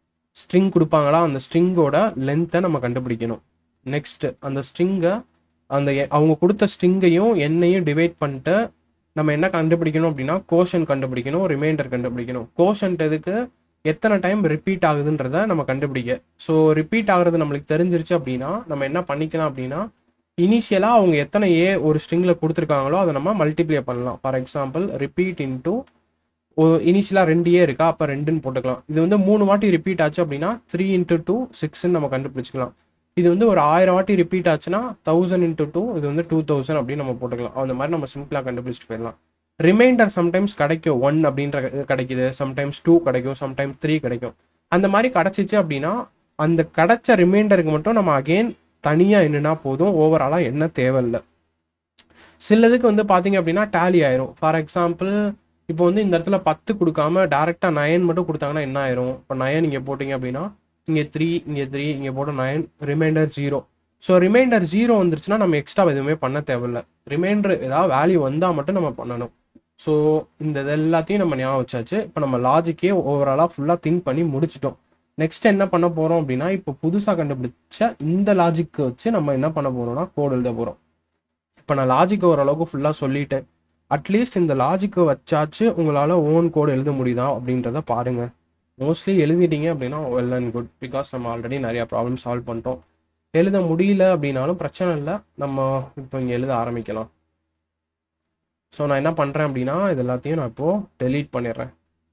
Speaker 1: ஸ்ட்ரிங் கொடுப்பாங்களா அந்த ஸ்ட்ரிங்கோட லென்த்தை நம்ம கண்டுபிடிக்கணும் நெக்ஸ்ட் அந்த ஸ்ட்ரிங்கை அந்த எ- அவங்க கொடுத்த ஸ்ட்ரிங்கையும் எண்ணையும் டிவைட் பண்ணிட்டு நம்ம என்ன கண்டுபிடிக்கணும் அப்படின்னா கோஷன் கண்டுபிடிக்கணும் ரிமைண்டர் கண்டுபிடிக்கணும் கோஷன்ட் எதுக்கு எத்தனை டைம் ரிப்பீட் ஆகுதுன்றத நம்ம கண்டுபிடிக்க ஸோ ரிப்பீட் ஆகுறது நம்மளுக்கு தெரிஞ்சிருச்சு அப்படின்னா நம்ம என்ன பண்ணிக்கலாம் அப்படின்னா இனிஷியலாக அவங்க எத்தனை ஏ ஒரு ஸ்ட்ரிங்கில் கொடுத்துருக்காங்களோ அதை நம்ம மல்டிப்ளை பண்ணலாம் ஃபார் எக்ஸாம்பிள் ரிப்பீட் இன்டூ இனிஷியலாக ரெண்டு ஏ இருக்கா அப்போ ரெண்டுன்னு போட்டுக்கலாம் இது வந்து மூணு வாட்டி ரிப்பீட் ஆச்சு அப்படின்னா த்ரீ இன்ட்டு டூ சிக்ஸ்ன்னு நம்ம கண்டுபிடிச்சிக்கலாம் இது வந்து ஒரு ஆயிரம் வாட்டி ரிப்பீட் ஆச்சுன்னா தௌசண்ட் இன்ட்டு டூ இது வந்து டூ தௌசண்ட் அப்படின்னு நம்ம போட்டுக்கலாம் அந்த மாதிரி நம்ம சிம்பிளாக கண்டுபிடிச்சிட்டு போயிடலாம் ரிமைண்டர் சம்டைம்ஸ் கிடைக்கும் ஒன் அப்படின்ற க- கிடைக்குது சம்டைம்ஸ் டூ கிடைக்கும் சம்டைம்ஸ் த்ரீ கிடைக்கும் அந்த மாதிரி கிடைச்சிச்சு அப்படின்னா அந்த கிடைச்ச ரிமைண்டருக்கு மட்டும் நம்ம அகெயின் தனியாக என்னன்னா போதும் ஓவராலாக என்ன தேவையில்லை சிலதுக்கு வந்து பார்த்தீங்க அப்படின்னா டேலி ஆயிரும் ஃபார் எக்ஸாம்பிள் இப்போ வந்து இந்த இடத்துல பத்து கொடுக்காம டேரெக்டாக நயன் மட்டும் கொடுத்தாங்கன்னா என்ன ஆயிரும் இப்போ நயன் இங்கே போட்டிங்க அப்படின்னா இங்கே த்ரீ இங்கே த்ரீ இங்கே போட்ட nine reminder zero so reminder zero வந்துருச்சுன்னா நம்ம எக்ஸ்ட்ரா எதுவுமே பண்ண தேவையில்ல ரிமைண்டர் ஏதாவது வேல்யூ வந்தால் மட்டும் நம்ம பண்ணணும் ஸோ இந்த இது எல்லாத்தையும் நம்ம ஞாபகம் வச்சாச்சு இப்போ நம்ம லாஜிக்கே ஓவராலாக ஃபுல்லாக திங்க் பண்ணி முடிச்சிட்டோம் நெக்ஸ்ட் என்ன பண்ண போகிறோம் அப்படின்னா இப்போ புதுசாக கண்டுபிடிச்ச இந்த லாஜிக்கு வச்சு நம்ம என்ன பண்ண போகிறோம்னா கோட் எழுத போகிறோம் இப்போ நான் லாஜிக்கை ஓரளவுக்கு ஃபுல்லாக சொல்லிட்டேன் அட்லீஸ்ட் இந்த லாஜிக்கை வச்சாச்சு உங்களால் ஓன் கோட் எழுத முடியுதா அப்படின்றத பாருங்கள் மோஸ்ட்லி எழுதிட்டீங்க அப்படின்னா வெல் அண்ட் குட் பிகாஸ் நம்ம ஆல்ரெடி நிறையா ப்ராப்ளம் சால்வ் பண்ணிட்டோம் எழுத முடியல அப்படின்னாலும் பிரச்சனை இல்லை நம்ம இப்போ இங்கே எழுத ஆரம்பிக்கலாம் ஸோ நான் என்ன பண்ணுறேன் அப்படின்னா இது எல்லாத்தையும் நான் இப்போது delete பண்ணிடுறேன்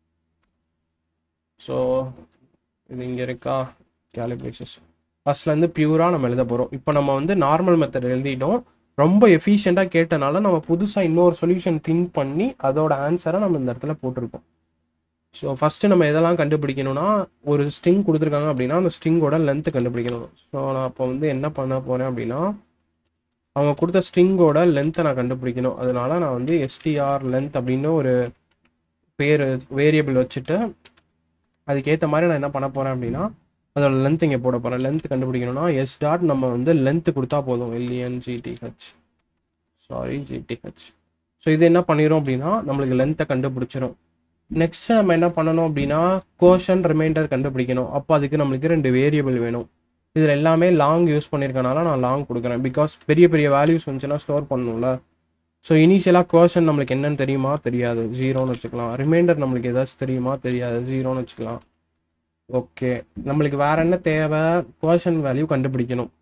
Speaker 1: ஸோ இது இங்கே இருக்கா கேலிபிரேஷன்ஸ் ஃபஸ்ட்லேருந்து பியூராக நம்ம எழுத போகிறோம் இப்போ நம்ம வந்து நார்மல் மெத்தட் எழுதிட்டோம் ரொம்ப எஃபிஷியண்ட்டாக கேட்டனால நம்ம புதுசாக இன்னொரு சொல்யூஷன் திங்க் பண்ணி அதோட ஆன்சரை நம்ம இந்த இடத்துல போட்டிருக்கோம் ஸோ ஃபஸ்ட்டு நம்ம எதெல்லாம் கண்டுபிடிக்கணும்னா ஒரு ஸ்ட்ரிங் கொடுத்துருக்காங்க அப்படின்னா அந்த ஸ்ட்ரிங்கோட லென்த்து கண்டுபிடிக்கணும் ஸோ நான் அப்போ வந்து என்ன பண்ண போகிறேன் அப்படின்னா அவங்க கொடுத்த ஸ்ட்ரிங்கோட லென்த்தை நான் கண்டுபிடிக்கணும் அதனால நான் வந்து எஸ்டிஆர் லென்த் அப்படின்னு ஒரு பேர் வேரியபிள் வச்சுட்டு அதுக்கேற்ற மாதிரி நான் என்ன பண்ண போகிறேன் அப்படின்னா அதோட லென்த் இங்கே போட போகிறேன் லென்த் கண்டுபிடிக்கணும்னா எஸ் டாட் நம்ம வந்து லென்த் கொடுத்தா போதும் L E N G T H sorry G T H so இது என்ன பண்ணிடும் அப்படின்னா நம்மளுக்கு லென்த்தை கண்டுபிடிச்சிரும் நெக்ஸ்ட் நம்ம என்ன பண்ணணும் அப்படின்னா கோஷன் ரிமைண்டர் கண்டுபிடிக்கணும் அப்போ அதுக்கு நம்மளுக்கு ரெண்டு வேரியபிள் வேணும் இதில் எல்லாமே லாங் யூஸ் பண்ணியிருக்கனால நான் லாங் கொடுக்குறேன் பிகாஸ் பெரிய பெரிய வேல்யூஸ் வந்துச்சுன்னா ஸ்டோர் பண்ணணும்ல ஸோ இனிஷியலாக கோஷன் நம்மளுக்கு என்னன்னு தெரியுமா தெரியாது ஜீரோன்னு வச்சுக்கலாம் ரிமைண்டர் நம்மளுக்கு ஏதாச்சும் தெரியுமா தெரியாது ஜீரோன்னு வச்சுக்கலாம் ஓகே நம்மளுக்கு வேற என்ன தேவை கோஷன் வேல்யூ கண்டுபிடிக்கணும்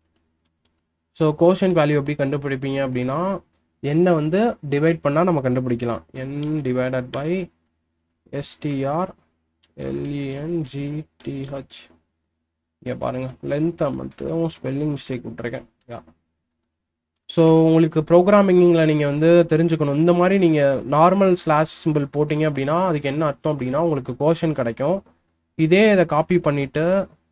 Speaker 1: ஸோ கோஷன் வேல்யூ எப்படி கண்டுபிடிப்பீங்க அப்படின்னா என்ன வந்து டிவைட் பண்ணால் நம்ம கண்டுபிடிக்கலாம் n divided by S T R L E N G T H இங்கே பாருங்கள் லென்த்தை மட்டும் ஸ்பெல்லிங் மிஸ்டேக் விட்ருக்கேன் யா ஸோ உங்களுக்கு ப்ரோக்ராமிங்கில் நீங்கள் வந்து தெரிஞ்சுக்கணும் இந்த மாதிரி நீங்கள் நார்மல் ஸ்லாஷ் சிம்பிள் போட்டிங்க அப்படின்னா அதுக்கு என்ன அர்த்தம் அப்படின்னா உங்களுக்கு கோஷன் கிடைக்கும் இதே இதை காப்பி பண்ணிவிட்டு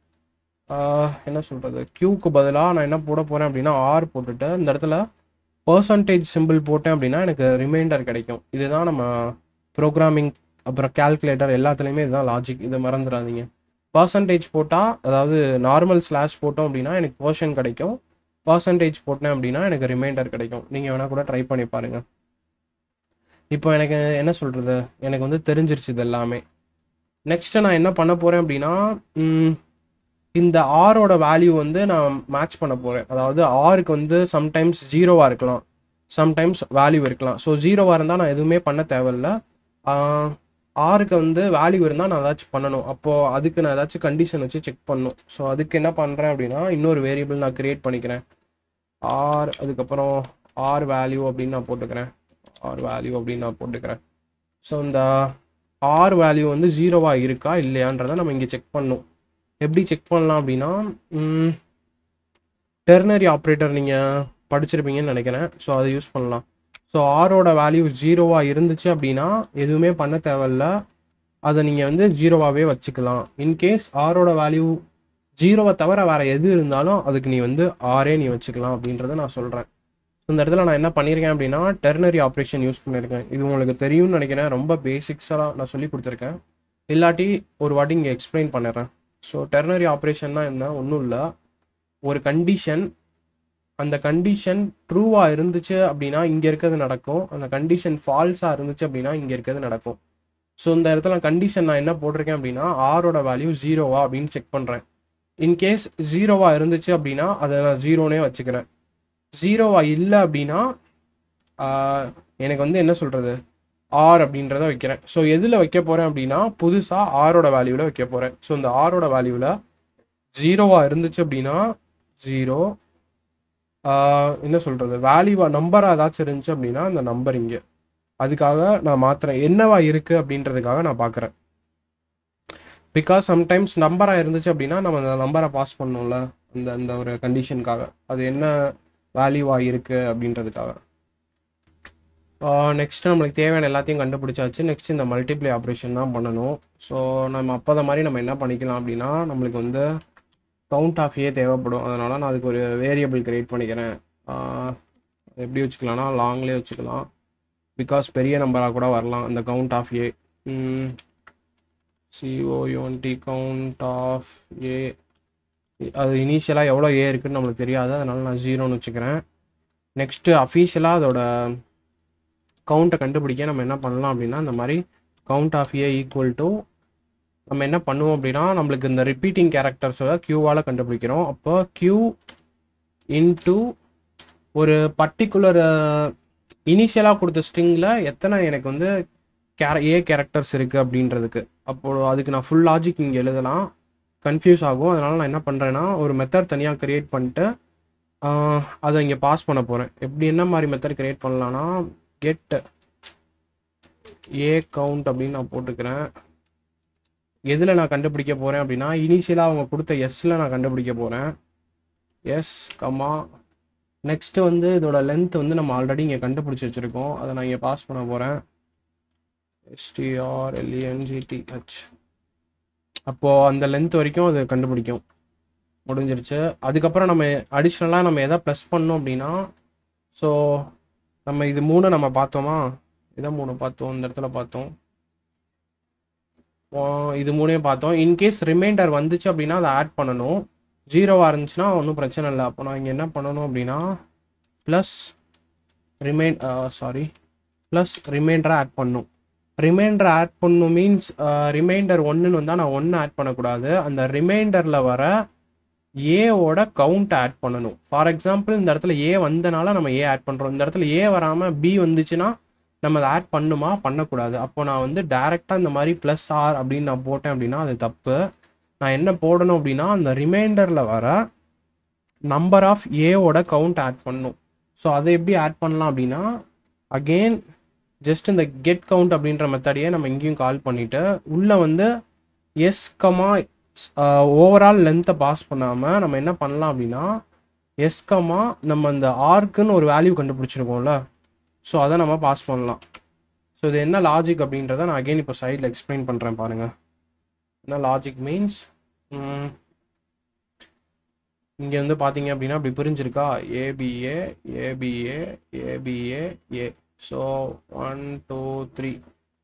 Speaker 1: என்ன சொல்கிறது க்யூக்கு பதிலாக நான் என்ன போட போகிறேன் அப்படின்னா ஆர் போட்டுட்டு இந்த இடத்துல பர்சன்டேஜ் சிம்பிள் போட்டேன் அப்படின்னா எனக்கு ரிமைண்டர் கிடைக்கும் இதுதான் நம்ம ப்ரோக்ராமிங் அப்புறம் கால்குலேட்டர் எல்லாத்துலேயுமே இதுதான் லாஜிக் இதை மறந்துடாதீங்க பர்சன்டேஜ் போட்டால் அதாவது நார்மல் ஸ்லாஷ் போட்டோம் அப்படின்னா எனக்கு போர்ஷன் கிடைக்கும் பர்சன்டேஜ் போட்டேன் அப்படின்னா எனக்கு ரிமைண்டர் கிடைக்கும் நீங்கள் வேணால் கூட ட்ரை பண்ணி பாருங்கள் இப்போ எனக்கு என்ன சொல்கிறது எனக்கு வந்து தெரிஞ்சிருச்சு இது எல்லாமே நெக்ஸ்ட்டு நான் என்ன பண்ண போகிறேன் அப்படின்னா ம், இந்த ஆரோட வேல்யூ வந்து நான் மேட்ச் பண்ண போகிறேன் அதாவது ஆருக்கு வந்து சம்டைம்ஸ் ஜீரோவாக இருக்கலாம் சம்டைம்ஸ் வேல்யூ இருக்கலாம் ஸோ ஜீரோவாக இருந்தால் நான் எதுவுமே பண்ண தேவையில்ல ஆருக்கு வந்து வேல்யூ இருந்தால் நான் ஏதாச்சும் பண்ணணும் அப்போது அதுக்கு நான் ஏதாச்சும் கண்டிஷன் வச்சு செக் பண்ணணும் ஸோ அதுக்கு என்ன பண்ணுறேன் அப்படின்னா இன்னொரு வேரியபிள் நான் கிரியேட் பண்ணிக்கிறேன் ஆர் அதுக்கப்புறம் ஆர் வேல்யூ அப்படின்னு நான் போட்டுக்கிறேன் ஆர் வேல்யூ அப்படின்னு நான் போட்டுக்கிறேன் ஸோ இந்த ஆர் வேல்யூ வந்து ஜீரோவாக இருக்கா இல்லையான்றதை நம்ம இங்கே செக் பண்ணணும் எப்படி செக் பண்ணலாம் அப்படின்னா டெர்னரி ஆப்ரேட்டர் நீங்கள் படிச்சிருப்பீங்கன்னு நினைக்கிறேன் ஸோ அதை யூஸ் பண்ணலாம் ஸோ ஆரோட வேல்யூ ஜீரோவாக இருந்துச்சு அப்படின்னா எதுவுமே பண்ண தேவையில்ல அதை நீங்கள் வந்து ஜீரோவாகவே வச்சுக்கலாம் இன்கேஸ் ஆரோட வேல்யூ ஜீரோவை தவிர வேறு எது இருந்தாலும் அதுக்கு நீ வந்து ஆரே நீ வச்சுக்கலாம் அப்படின்றத நான் சொல்கிறேன் இந்த இடத்துல நான் என்ன பண்ணியிருக்கேன் அப்படின்னா டெர்னரி ஆப்ரேஷன் யூஸ் பண்ணியிருக்கேன் இது உங்களுக்கு தெரியும்னு நினைக்கிறேன் ரொம்ப பேசிக்ஸாக நான் சொல்லி கொடுத்துருக்கேன் இல்லாட்டி ஒரு வாட்டி இங்கே எக்ஸ்பிளைன் பண்ணிடுறேன் ஸோ டெர்னரி ஆப்ரேஷன்னா என்ன ஒன்றும் இல்லை ஒரு கண்டிஷன் அந்த கண்டிஷன் ட்ரூவாக இருந்துச்சு அப்படின்னா இங்கே இருக்கிறது நடக்கும் அந்த கண்டிஷன் ஃபால்ஸாக இருந்துச்சு அப்படின்னா இங்கே இருக்கிறது நடக்கும் ஸோ இந்த இடத்துல கண்டிஷன் நான் என்ன போட்டிருக்கேன் அப்படின்னா ஆரோட வேல்யூ ஜீரோவா அப்படின்னு செக் பண்ணுறேன் இன்கேஸ் ஜீரோவாக இருந்துச்சு அப்படின்னா அதை நான் ஜீரோனே வச்சுக்கிறேன் ஜீரோவா இல்லை அப்படின்னா ஆஹ், எனக்கு வந்து என்ன சொல்கிறது ஆர் அப்படின்றத வைக்கிறேன் ஸோ எதில் வைக்க போகிறேன் அப்படின்னா புதுசாக ஆரோட வேல்யூவில் வைக்க போகிறேன் ஸோ இந்த ஆரோட வேல்யூவில் ஜீரோவாக இருந்துச்சு அப்படின்னா ஜீரோ என்ன சொல்கிறது வேல்யூவா நம்பராக ஏதாச்சும் இருந்துச்சு அப்படின்னா அந்த நம்பர் இங்கே அதுக்காக நான் மாத்துறேன் என்னவா இருக்குது அப்படின்றதுக்காக நான் பார்க்குறேன் பிகாஸ் சம்டைம்ஸ் நம்பராக இருந்துச்சு அப்படின்னா நம்ம அந்த நம்பரை பாஸ் பண்ணோம்ல அந்த அந்த ஒரு கண்டிஷனுக்காக அது என்ன வேல்யூவாக இருக்குது அப்படின்றதுக்காக நெக்ஸ்ட் நம்மளுக்கு தேவையான எல்லாத்தையும் கண்டுபிடிச்சாச்சு நெக்ஸ்ட் இந்த மல்டிப்ளை ஆப்ரேஷன் தான் பண்ணணும் ஸோ நம்ம அப்போ மாதிரி நம்ம என்ன பண்ணிக்கலாம் அப்படின்னா நம்மளுக்கு வந்து கவுண்ட் ஆஃப் ஏ தேவைப்படும் அதனால் நான் அதுக்கு ஒரு வேரியபிள் கிரியேட் பண்ணிக்கிறேன் ஆஹ் எப்படி வச்சுக்கலாம்னா லாங்லேயே வச்சுக்கலாம் பிகாஸ் பெரிய நம்பராக கூட வரலாம் அந்த count of A C O U N T count of A அது இனிஷியலாக எவ்வளோ ஏ இருக்குன்னு நம்மளுக்கு தெரியாது அதனால நான் ஜீரோன்னு வச்சுக்கிறேன் நெக்ஸ்ட்டு அஃபீஷியலாக அதோட கவுண்ட்டை கண்டுபிடிக்க நம்ம என்ன பண்ணலாம் அப்படின்னா இந்த மாதிரி count of A equal to நம்ம என்ன பண்ணுவோம் அப்படின்னா நம்மளுக்கு இந்த ரிப்பீட்டிங் கேரக்டர்ஸை க்யூவால் கண்டுபிடிக்கிறோம் அப்போ க்யூ இன்டு ஒரு பர்டிகுலர் இனிஷியலாக கொடுத்த ஸ்ட்ரிங்கில் எத்தனை எனக்கு வந்து கேர ஏ கேரக்டர்ஸ் இருக்குது அப்படின்றதுக்கு அப்போது அதுக்கு நான் ஃபுல் லாஜிக் இங்கே எழுதலாம் கன்ஃபியூஸ் ஆகும் அதனால் நான் என்ன பண்ணுறேன்னா ஒரு மெத்தட் தனியாக க்ரியேட் பண்ணிட்டு ஆஹ், அதை இங்கே பாஸ் பண்ண போகிறேன் எப்படி என்ன மாதிரி மெத்தட் க்ரியேட் பண்ணலான்னா கெட் ஏ கவுண்ட் அப்படின்னு நான் போட்டுக்கிறேன் எதில் நான் கண்டுபிடிக்க போகிறேன் அப்படின்னா இனிஷியலாக அவங்க கொடுத்த எஸ்ஸில் நான் கண்டுபிடிக்க போகிறேன் எஸ் கமா நெக்ஸ்ட்டு வந்து இதோட லென்த் வந்து நம்ம ஆல்ரெடி இங்கே கண்டுபிடிச்சி வச்சுருக்கோம் அதை நான் இங்கே பாஸ் பண்ண போகிறேன் எஸ்டிஆர்எல்இஎன்ஜிடிஹெச் அப்போது அந்த லென்த் வரைக்கும் அது கண்டுபிடிக்கும் முடிஞ்சிருச்சு அதுக்கப்புறம் நம்ம அடிஷ்னலாக நம்ம எதை ப்ளஸ் பண்ணோம் அப்படின்னா ஸோ நம்ம இது மூணு நம்ம பார்த்தோமா இதை மூணு பார்த்தோம் இந்த இடத்துல பார்த்தோம் ஆ, இது மூணையும் பார்த்தோம் இன்கேஸ் ரிமைண்டர் வந்துச்சு அப்படின்னா அதை ஆட் பண்ணணும் ஜீரோவாக இருந்துச்சுன்னா ஒன்றும் பிரச்சனை இல்லை அப்போ நான் இங்கே என்ன பண்ணணும் அப்படின்னா ப்ளஸ் ரிமைண்ட் சாரி ப்ளஸ் ரிமைண்டரை ஆட் பண்ணும் ரிமைண்டர் ஆட் பண்ணும் மீன்ஸ் ரிமைண்டர் ஒன்றுன்னு வந்தால் நான் ஒன்று ஆட் பண்ணக்கூடாது அந்த ரிமைண்டரில் வர ஏவோட கவுண்ட் ஆட் பண்ணணும் ஃபார் எக்ஸாம்பிள் இந்த இடத்துல ஏ வந்தனால நம்ம ஏ ஆட் பண்ணுறோம் இந்த இடத்துல ஏ வராமல் பி வந்துச்சுன்னா நம்ம அதை ஆட் பண்ணுமா பண்ணக்கூடாது அப்போ நான் வந்து டைரெக்டாக இந்த மாதிரி ப்ளஸ் ஆர் அப்படின்னு நான் போட்டேன் அப்படின்னா அது தப்பு நான் என்ன போடணும் அப்படின்னா அந்த ரிமைண்டரில் வர நம்பர் ஆஃப் ஏவோட கவுண்ட் ஆட் பண்ணும் ஸோ அதை எப்படி ஆட் பண்ணலாம் அப்படின்னா அகெயின் ஜஸ்ட் இந்த கெட் கவுண்ட் அப்படின்ற மெத்தடையே நம்ம இங்கேயும் கால் பண்ணிவிட்டு உள்ளே வந்து எஸ் கமா ஓவரால் லென்த்தை பாஸ் பண்ணாமல் நம்ம என்ன பண்ணலாம் அப்படின்னா எஸ் கமா நம்ம இந்த ஆர்க்குன்னு ஒரு வேல்யூ கண்டுபிடிச்சிருக்கோம்ல ஸோ அதை நம்ம பாஸ் பண்ணலாம் ஸோ இது என்ன லாஜிக் அப்படின்றத நான் அகைன் இப்போ சைடில் எக்ஸ்பிளைன் பண்ணுறேன் பாருங்கள் என்ன லாஜிக் மீன்ஸ் இங்கே வந்து பார்த்தீங்க அப்படின்னா இப்படி புரிஞ்சிருக்கா A B A A B A A B A A so one two three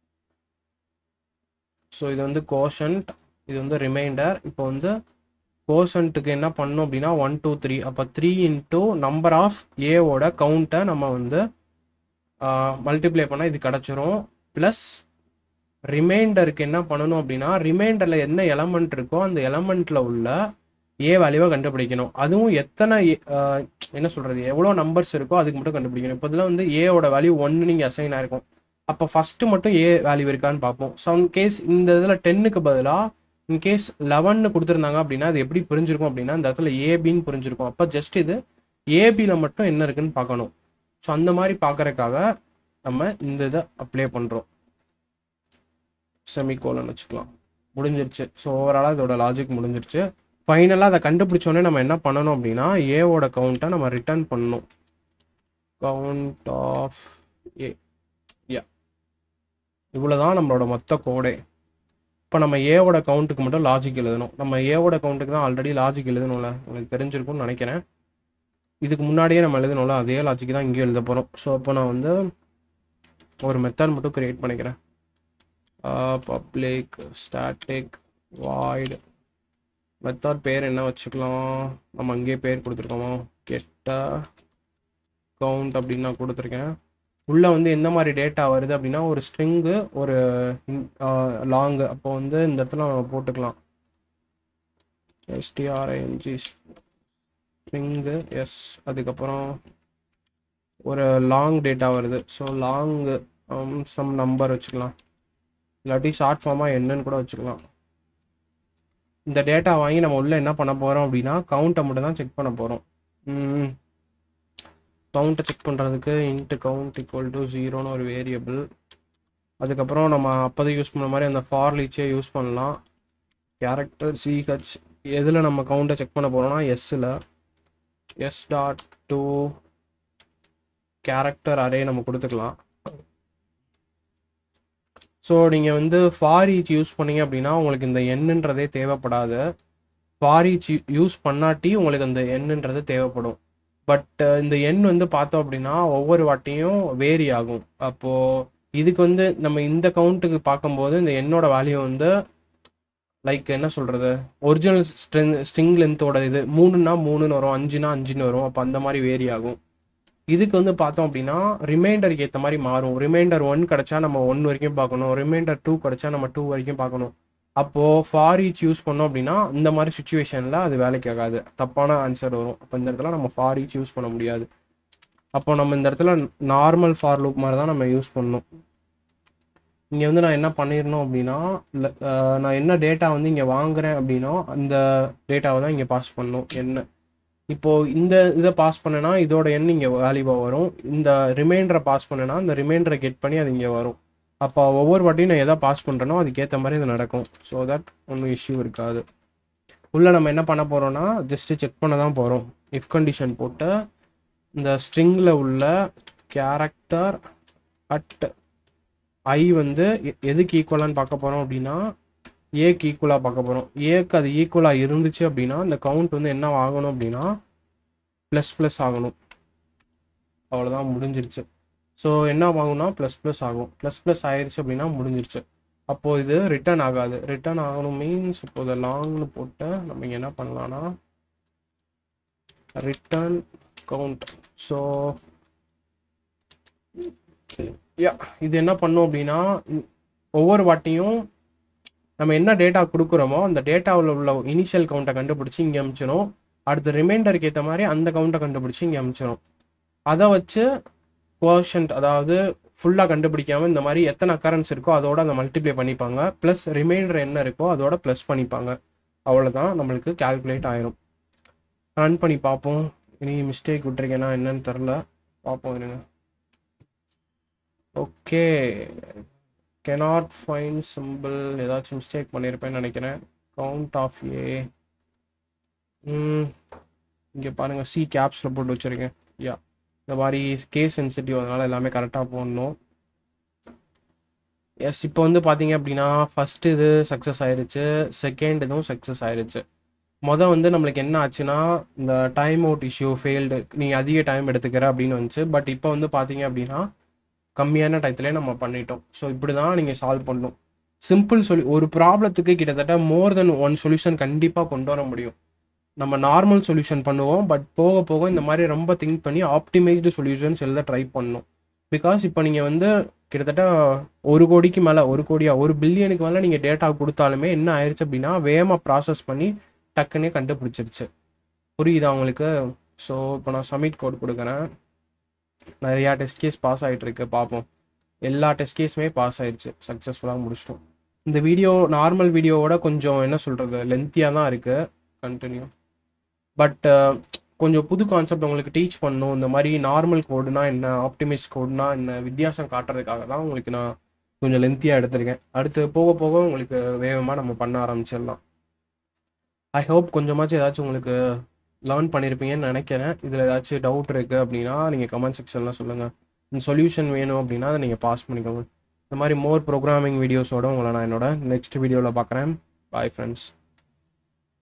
Speaker 1: so இது வந்து கோஷன்ட் இது வந்து ரிமைண்டர் இப்போ வந்து கோஷன்ட்டுக்கு என்ன பண்ணோம் அப்படின்னா ஒன் டூ த்ரீ அப்போ த்ரீ இன்ட்டு நம்பர் ஆஃப் ஏவோட கவுண்ட்டை நம்ம வந்து மல்டிப்ளை பண்ணால் இது கிடச்சிரும் ப்ளஸ் ரிமைண்டருக்கு என்ன பண்ணணும் அப்படின்னா ரிமைண்டரில் என்ன எலமெண்ட் இருக்கோ அந்த எலமெண்ட்டில் உள்ள ஏ வேல்யூவை கண்டுபிடிக்கணும் அதுவும் எத்தனை A- ஆஹ் என்ன சொல்கிறது எவ்வளோ நம்பர்ஸ் இருக்கோ அதுக்கு மட்டும் கண்டுபிடிக்கணும் இப்போ இதில் வந்து ஏவோட வேல்யூ ஒன்று நீங்கள் அசைன் ஆயிருக்கும் அப்போ ஃபஸ்ட்டு மட்டும் ஏ வேல்யூ இருக்கான்னு பார்ப்போம் சம் கேஸ் இந்த இதில் டென்னுக்கு பதிலாக இன்கேஸ் லெவன்னு கொடுத்துருந்தாங்க அப்படின்னா அது எப்படி புரிஞ்சிருக்கும் அப்படின்னா இந்த இடத்துல ஏபின்னு புரிஞ்சிருக்கும் அப்போ ஜஸ்ட் இது ஏபியில் மட்டும் என்ன இருக்குன்னு பார்க்கணும் ஸோ அந்த மாதிரி பார்க்கறதுக்காக நம்ம இந்த இதை அப்ளை பண்ணுறோம் செமிகோலன் வச்சுக்கலாம் முடிஞ்சிருச்சு ஸோ ஓவராலாக இதோட லாஜிக் முடிஞ்சிருச்சு ஃபைனலாக அதை கண்டுபிடிச்சோடனே நம்ம என்ன பண்ணணும் அப்படின்னா ஏவோட கவுண்ட்டை நம்ம ரிட்டர்ன் பண்ணணும் கவுண்ட் ஆஃப் ஏ யா இவ்வளோதான் நம்மளோட மொத்த கோடே இப்போ நம்ம ஏவோட கவுண்ட்டுக்கு மட்டும் லாஜிக் எழுதணும் நம்ம ஏவோட கவுண்ட்டுக்கு தான் ஆல்ரெடி லாஜிக் எழுதணும்ல உங்களுக்கு தெரிஞ்சிருக்கும்னு நினைக்கிறேன் இதுக்கு முன்னாடியே நம்ம எழுதணும்ல அதே லாஜிக் தான் இங்கேயும் எழுத போகிறோம் ஸோ அப்போ நான் வந்து ஒரு மெத்தட் மட்டும் கிரியேட் பண்ணிக்கிறேன் பப்ளிக் ஸ்டாட்டிக் வாய்டு மெத்தட் பேர் என்ன வச்சுக்கலாம் நம்ம அங்கேயே பேர் கொடுத்துருக்கோமா கெட்ட கவுண்ட் அப்படின்னு நான் கொடுத்துருக்கேன் உள்ளே வந்து எந்த மாதிரி டேட்டா வருது அப்படின்னா ஒரு ஸ்ட்ரிங்கு ஒரு லாங்கு அப்போ வந்து இந்த இடத்துல நம்ம போட்டுக்கலாம் எஸ்டிஆர்ஐஎன்ஜி ஸ்ட்ரிங்கு எஸ் அதுக்கப்புறம் ஒரு லாங் டேட்டா வருது ஸோ லாங் சம் நம்பர் வச்சுக்கலாம் இல்லாட்டி ஷார்ட் ஃபார்மாக என்னன்னு கூட வச்சுக்கலாம் இந்த டேட்டா வாங்கி நம்ம உள்ள என்ன பண்ண போகிறோம் அப்படின்னா கவுண்ட்டை மட்டும் தான் செக் பண்ண போகிறோம் கவுண்ட்டை செக் பண்ணுறதுக்கு இன்ட்டு கவுண்ட் ஈக்குவல் டு ஜீரோன்னு ஒரு வேரியபிள் அதுக்கப்புறம் நம்ம அப்போதை யூஸ் பண்ண மாதிரி அந்த ஃபார் லீச்சே யூஸ் பண்ணலாம் கேரக்டர் சிஹெச் எதில் நம்ம கவுண்ட்டை செக் பண்ண போகிறோம்னா எஸ்ஸில் S dot to character array நம்ம கொடுத்துக்கலாம் ஸோ நீங்கள் வந்து ஃபார் ஈச் யூஸ் பண்ணீங்க அப்படின்னா உங்களுக்கு இந்த எண்ணுன்றதே தேவைப்படாது ஃபார் ஈச் யூஸ் பண்ணாட்டி உங்களுக்கு அந்த எண்ணுன்றது தேவைப்படும் பட் இந்த எண் வந்து பார்த்தோம் அப்படின்னா ஒவ்வொரு வாட்டியும் வேரி ஆகும் அப்போது இதுக்கு வந்து நம்ம இந்த கவுண்ட்டுக்கு பார்க்கும்போது இந்த எண்ணோட வேல்யூ வந்து லைக் என்ன சொல்கிறது ஒரிஜினல் ஸ்ட்ரெங் ஸ்ட்ரிங் லென்த்தோட இது மூணுனா மூணுன்னு வரும் அஞ்சுனா அஞ்சுன்னு வரும் அப்போ அந்த மாதிரி வேரி ஆகும் இதுக்கு வந்து பார்த்தோம் அப்படின்னா ரிமைண்டருக்கு ஏற்ற மாதிரி மாறும் ரிமைண்டர் ஒன் கிடச்சா நம்ம ஒன் வரைக்கும் பார்க்கணும் ரிமைண்டர் டூ கிடச்சா நம்ம டூ வரைக்கும் பார்க்கணும் அப்போது ஃபார் ஈச் யூஸ் பண்ணோம் அப்படின்னா இந்த மாதிரி சுச்சுவேஷனில் அது வேலைக்கு ஆகாது தப்பான ஆன்சர் வரும் அப்போ இந்த இடத்துல நம்ம ஃபார் ஈச் யூஸ் பண்ண முடியாது அப்போ நம்ம இந்த இடத்துல நார்மல் ஃபார் லூப் மாதிரி தான் நம்ம யூஸ் பண்ணணும் இங்கே வந்து நான் என்ன பண்ணிடணும் அப்படின்னா இல்லை நான் என்ன டேட்டா வந்து இங்கே வாங்குறேன் அப்படின்னா அந்த டேட்டாவை தான் இங்கே பாஸ் பண்ணணும் என்ன இப்போது இந்த இதை பாஸ் பண்ணனா இதோட எண் இங்கே வேல்யூவாக வரும் இந்த ரிமைண்டரை பாஸ் பண்ணனா இந்த ரிமைண்டரை கெட் பண்ணி அது இங்கே வரும் அப்போ ஒவ்வொரு வாட்டியும் நான் எதை பாஸ் பண்ணுறேனோ அதுக்கேற்ற மாதிரி இது நடக்கும் ஸோ தட் ஒன்றும் இஷ்யூ இருக்காது உள்ளே நம்ம என்ன பண்ண போகிறோம்னா ஜஸ்ட்டு செக் பண்ண தான் போகிறோம் இஃப் கண்டிஷன் போட்டு இந்த ஸ்ட்ரிங்கில் உள்ள கேரக்டர் அட் ஐ வந்து எ- எதுக்கு ஈக்குவலான்னு பார்க்க போகிறோம் அப்படின்னா ஏக்கு ஈக்குவலாக பார்க்க போகிறோம் ஏக்கு அது ஈக்குவலாக இருந்துச்சு அப்படின்னா இந்த கவுண்ட் வந்து என்ன ஆகணும் அப்படின்னா ப்ளஸ் ப்ளஸ் ஆகணும் அவ்வளோதான் முடிஞ்சிருச்சு ஸோ என்ன ஆகும்னா ப்ளஸ் ப்ளஸ் ஆகும் ப்ளஸ் ப்ளஸ் ஆயிடுச்சு அப்படின்னா முடிஞ்சிருச்சு அப்போது இது ரிட்டர்ன் ஆகாது ரிட்டர்ன் ஆகணும் மீன்ஸ் இப்போ இதை லாங்னு போட்டு நம்ம இங்கே என்ன பண்ணலாம்னா ரிட்டர்ன் கவுண்ட் ஸோ யா இது என்ன பண்ணும் அப்படின்னா ம், ஒவ்வொரு வாட்டியும் நம்ம என்ன டேட்டா கொடுக்குறோமோ அந்த டேட்டாவில் உள்ள இனிஷியல் கவுண்ட்டை கண்டுபிடிச்சி இங்கே அமிச்சிடும் அடுத்த ரிமைண்டருக்கு ஏற்ற மாதிரி அந்த கவுண்ட்டை கண்டுபிடிச்சி இங்கே அமிச்சிடும் அதை வச்சு கோஷன்ட் அதாவது ஃபுல்லாக கண்டுபிடிக்காம இந்த மாதிரி எத்தனை அக்கரன்ஸ் இருக்கோ அதோட அதை மல்டிப்ளை பண்ணிப்பாங்க ப்ளஸ் ரிமைண்டர் என்ன இருக்கோ அதோட ப்ளஸ் பண்ணிப்பாங்க அவ்வளோதான் நம்மளுக்கு கால்குலேட் ஆயிரும் ரன் பண்ணி பார்ப்போம் இனி மிஸ்டேக் விட்டுருக்கேனா என்னன்னு தெரில பார்ப்போம் இருங்க ஓகே கெனாட் ஃபைன் சிம்பிள் ஏதாச்சும் மிஸ்டேக் பண்ணியிருப்பேன்னு நினைக்கிறேன் கவுண்ட் ஆஃப் ஏ இங்கே பாருங்கள் சி கேப்ஸில் போட்டு வச்சுருக்கேன் யா இந்த மாதிரி கேஸ் சென்சிட்டிவ் அதனால எல்லாமே கரெக்டாக போடணும் எஸ் இப்போ வந்து பார்த்தீங்க அப்படின்னா ஃபர்ஸ்ட் இது சக்ஸஸ் ஆயிருச்சு செகண்ட் இதுவும் சக்ஸஸ் ஆயிருச்சு மொதல் வந்து நம்மளுக்கு என்ன ஆச்சுன்னா இந்த டைம் அவுட் இஷ்யூ ஃபெயில்டு நீங்கள் அதிக டைம் எடுத்துக்கிற அப்படின்னு வந்துச்சு பட் இப்போ வந்து பார்த்தீங்க அப்படின்னா கம்மியான டயத்துலேயே நம்ம பண்ணிட்டோம் ஸோ இப்படி தான் நீங்கள் சால்வ் பண்ணணும் சிம்பிள் சொல்லி ஒரு ப்ராப்ளத்துக்கு கிட்டத்தட்ட மோர் தென் ஒன் சொல்யூஷன் கண்டிப்பாக கொண்டு வர முடியும் நம்ம நார்மல் சொல்யூஷன் பண்ணுவோம் பட் போக போக இந்த மாதிரி ரொம்ப திங்க் பண்ணி ஆப்டிமைஸ்டு சொல்யூஷன்ஸ் எழுத ட்ரை பண்ணணும் பிகாஸ் இப்போ நீங்கள் வந்து கிட்டத்தட்ட ஒரு கோடிக்கு மேலே ஒரு கோடியா ஒரு பில்லியனுக்கு மேலே நீங்கள் டேட்டா கொடுத்தாலுமே என்ன ஆயிடுச்சு அப்படின்னா வேகமாக ப்ராசஸ் பண்ணி டக்குன்னே கண்டுபிடிச்சிருச்சு புரியுதா உங்களுக்கு ஸோ இப்போ நான் சப்மிட் கோட் கொடுக்குறேன் நிறையா டெஸ்ட் கேஸ் பாஸ் ஆகிட்டு இருக்கு பார்ப்போம் எல்லா டெஸ்ட் கேஸுமே பாஸ் ஆயிடுச்சு சக்ஸஸ்ஃபுல்லாக முடிச்சிட்டோம் இந்த வீடியோ நார்மல் வீடியோவோட கொஞ்சம் என்ன சொல்கிறது லென்த்தியாக தான் இருக்குது கண்டினியூ பட் கொஞ்சம் புது கான்செப்ட் உங்களுக்கு டீச் பண்ணணும் இந்த மாதிரி நார்மல் கோடுனா என்ன ஆப்டிமைஸ் கோடுனா என்ன வித்தியாசம் காட்டுறதுக்காக தான் உங்களுக்கு நான் கொஞ்சம் லென்த்தியாக எடுத்திருக்கேன் அடுத்து போக போக உங்களுக்கு வேகமாக நம்ம பண்ண ஆரம்பிச்சிடலாம் ஐ ஹோப் கொஞ்சமாச்சும் ஏதாச்சும் உங்களுக்கு லேர்ன் பண்ணியிருப்பீங்கன்னு நினைக்கிறேன் இதில் ஏதாச்சும் டவுட் இருக்குது அப்படின்னா நீங்கள் கமெண்ட் செக்ஷனில் சொல்லுங்கள் இந்த சொல்யூஷன் வேணும் அப்படின்னா அதை நீங்கள் பாஸ் பண்ணிக்கோங்க இந்த மாதிரி மோர் ப்ரோக்ராமிங் வீடியோஸோட உங்களை நான் என்னோட நெக்ஸ்ட் வீடியோவில் பார்க்குறேன் பாய் ஃப்ரெண்ட்ஸ்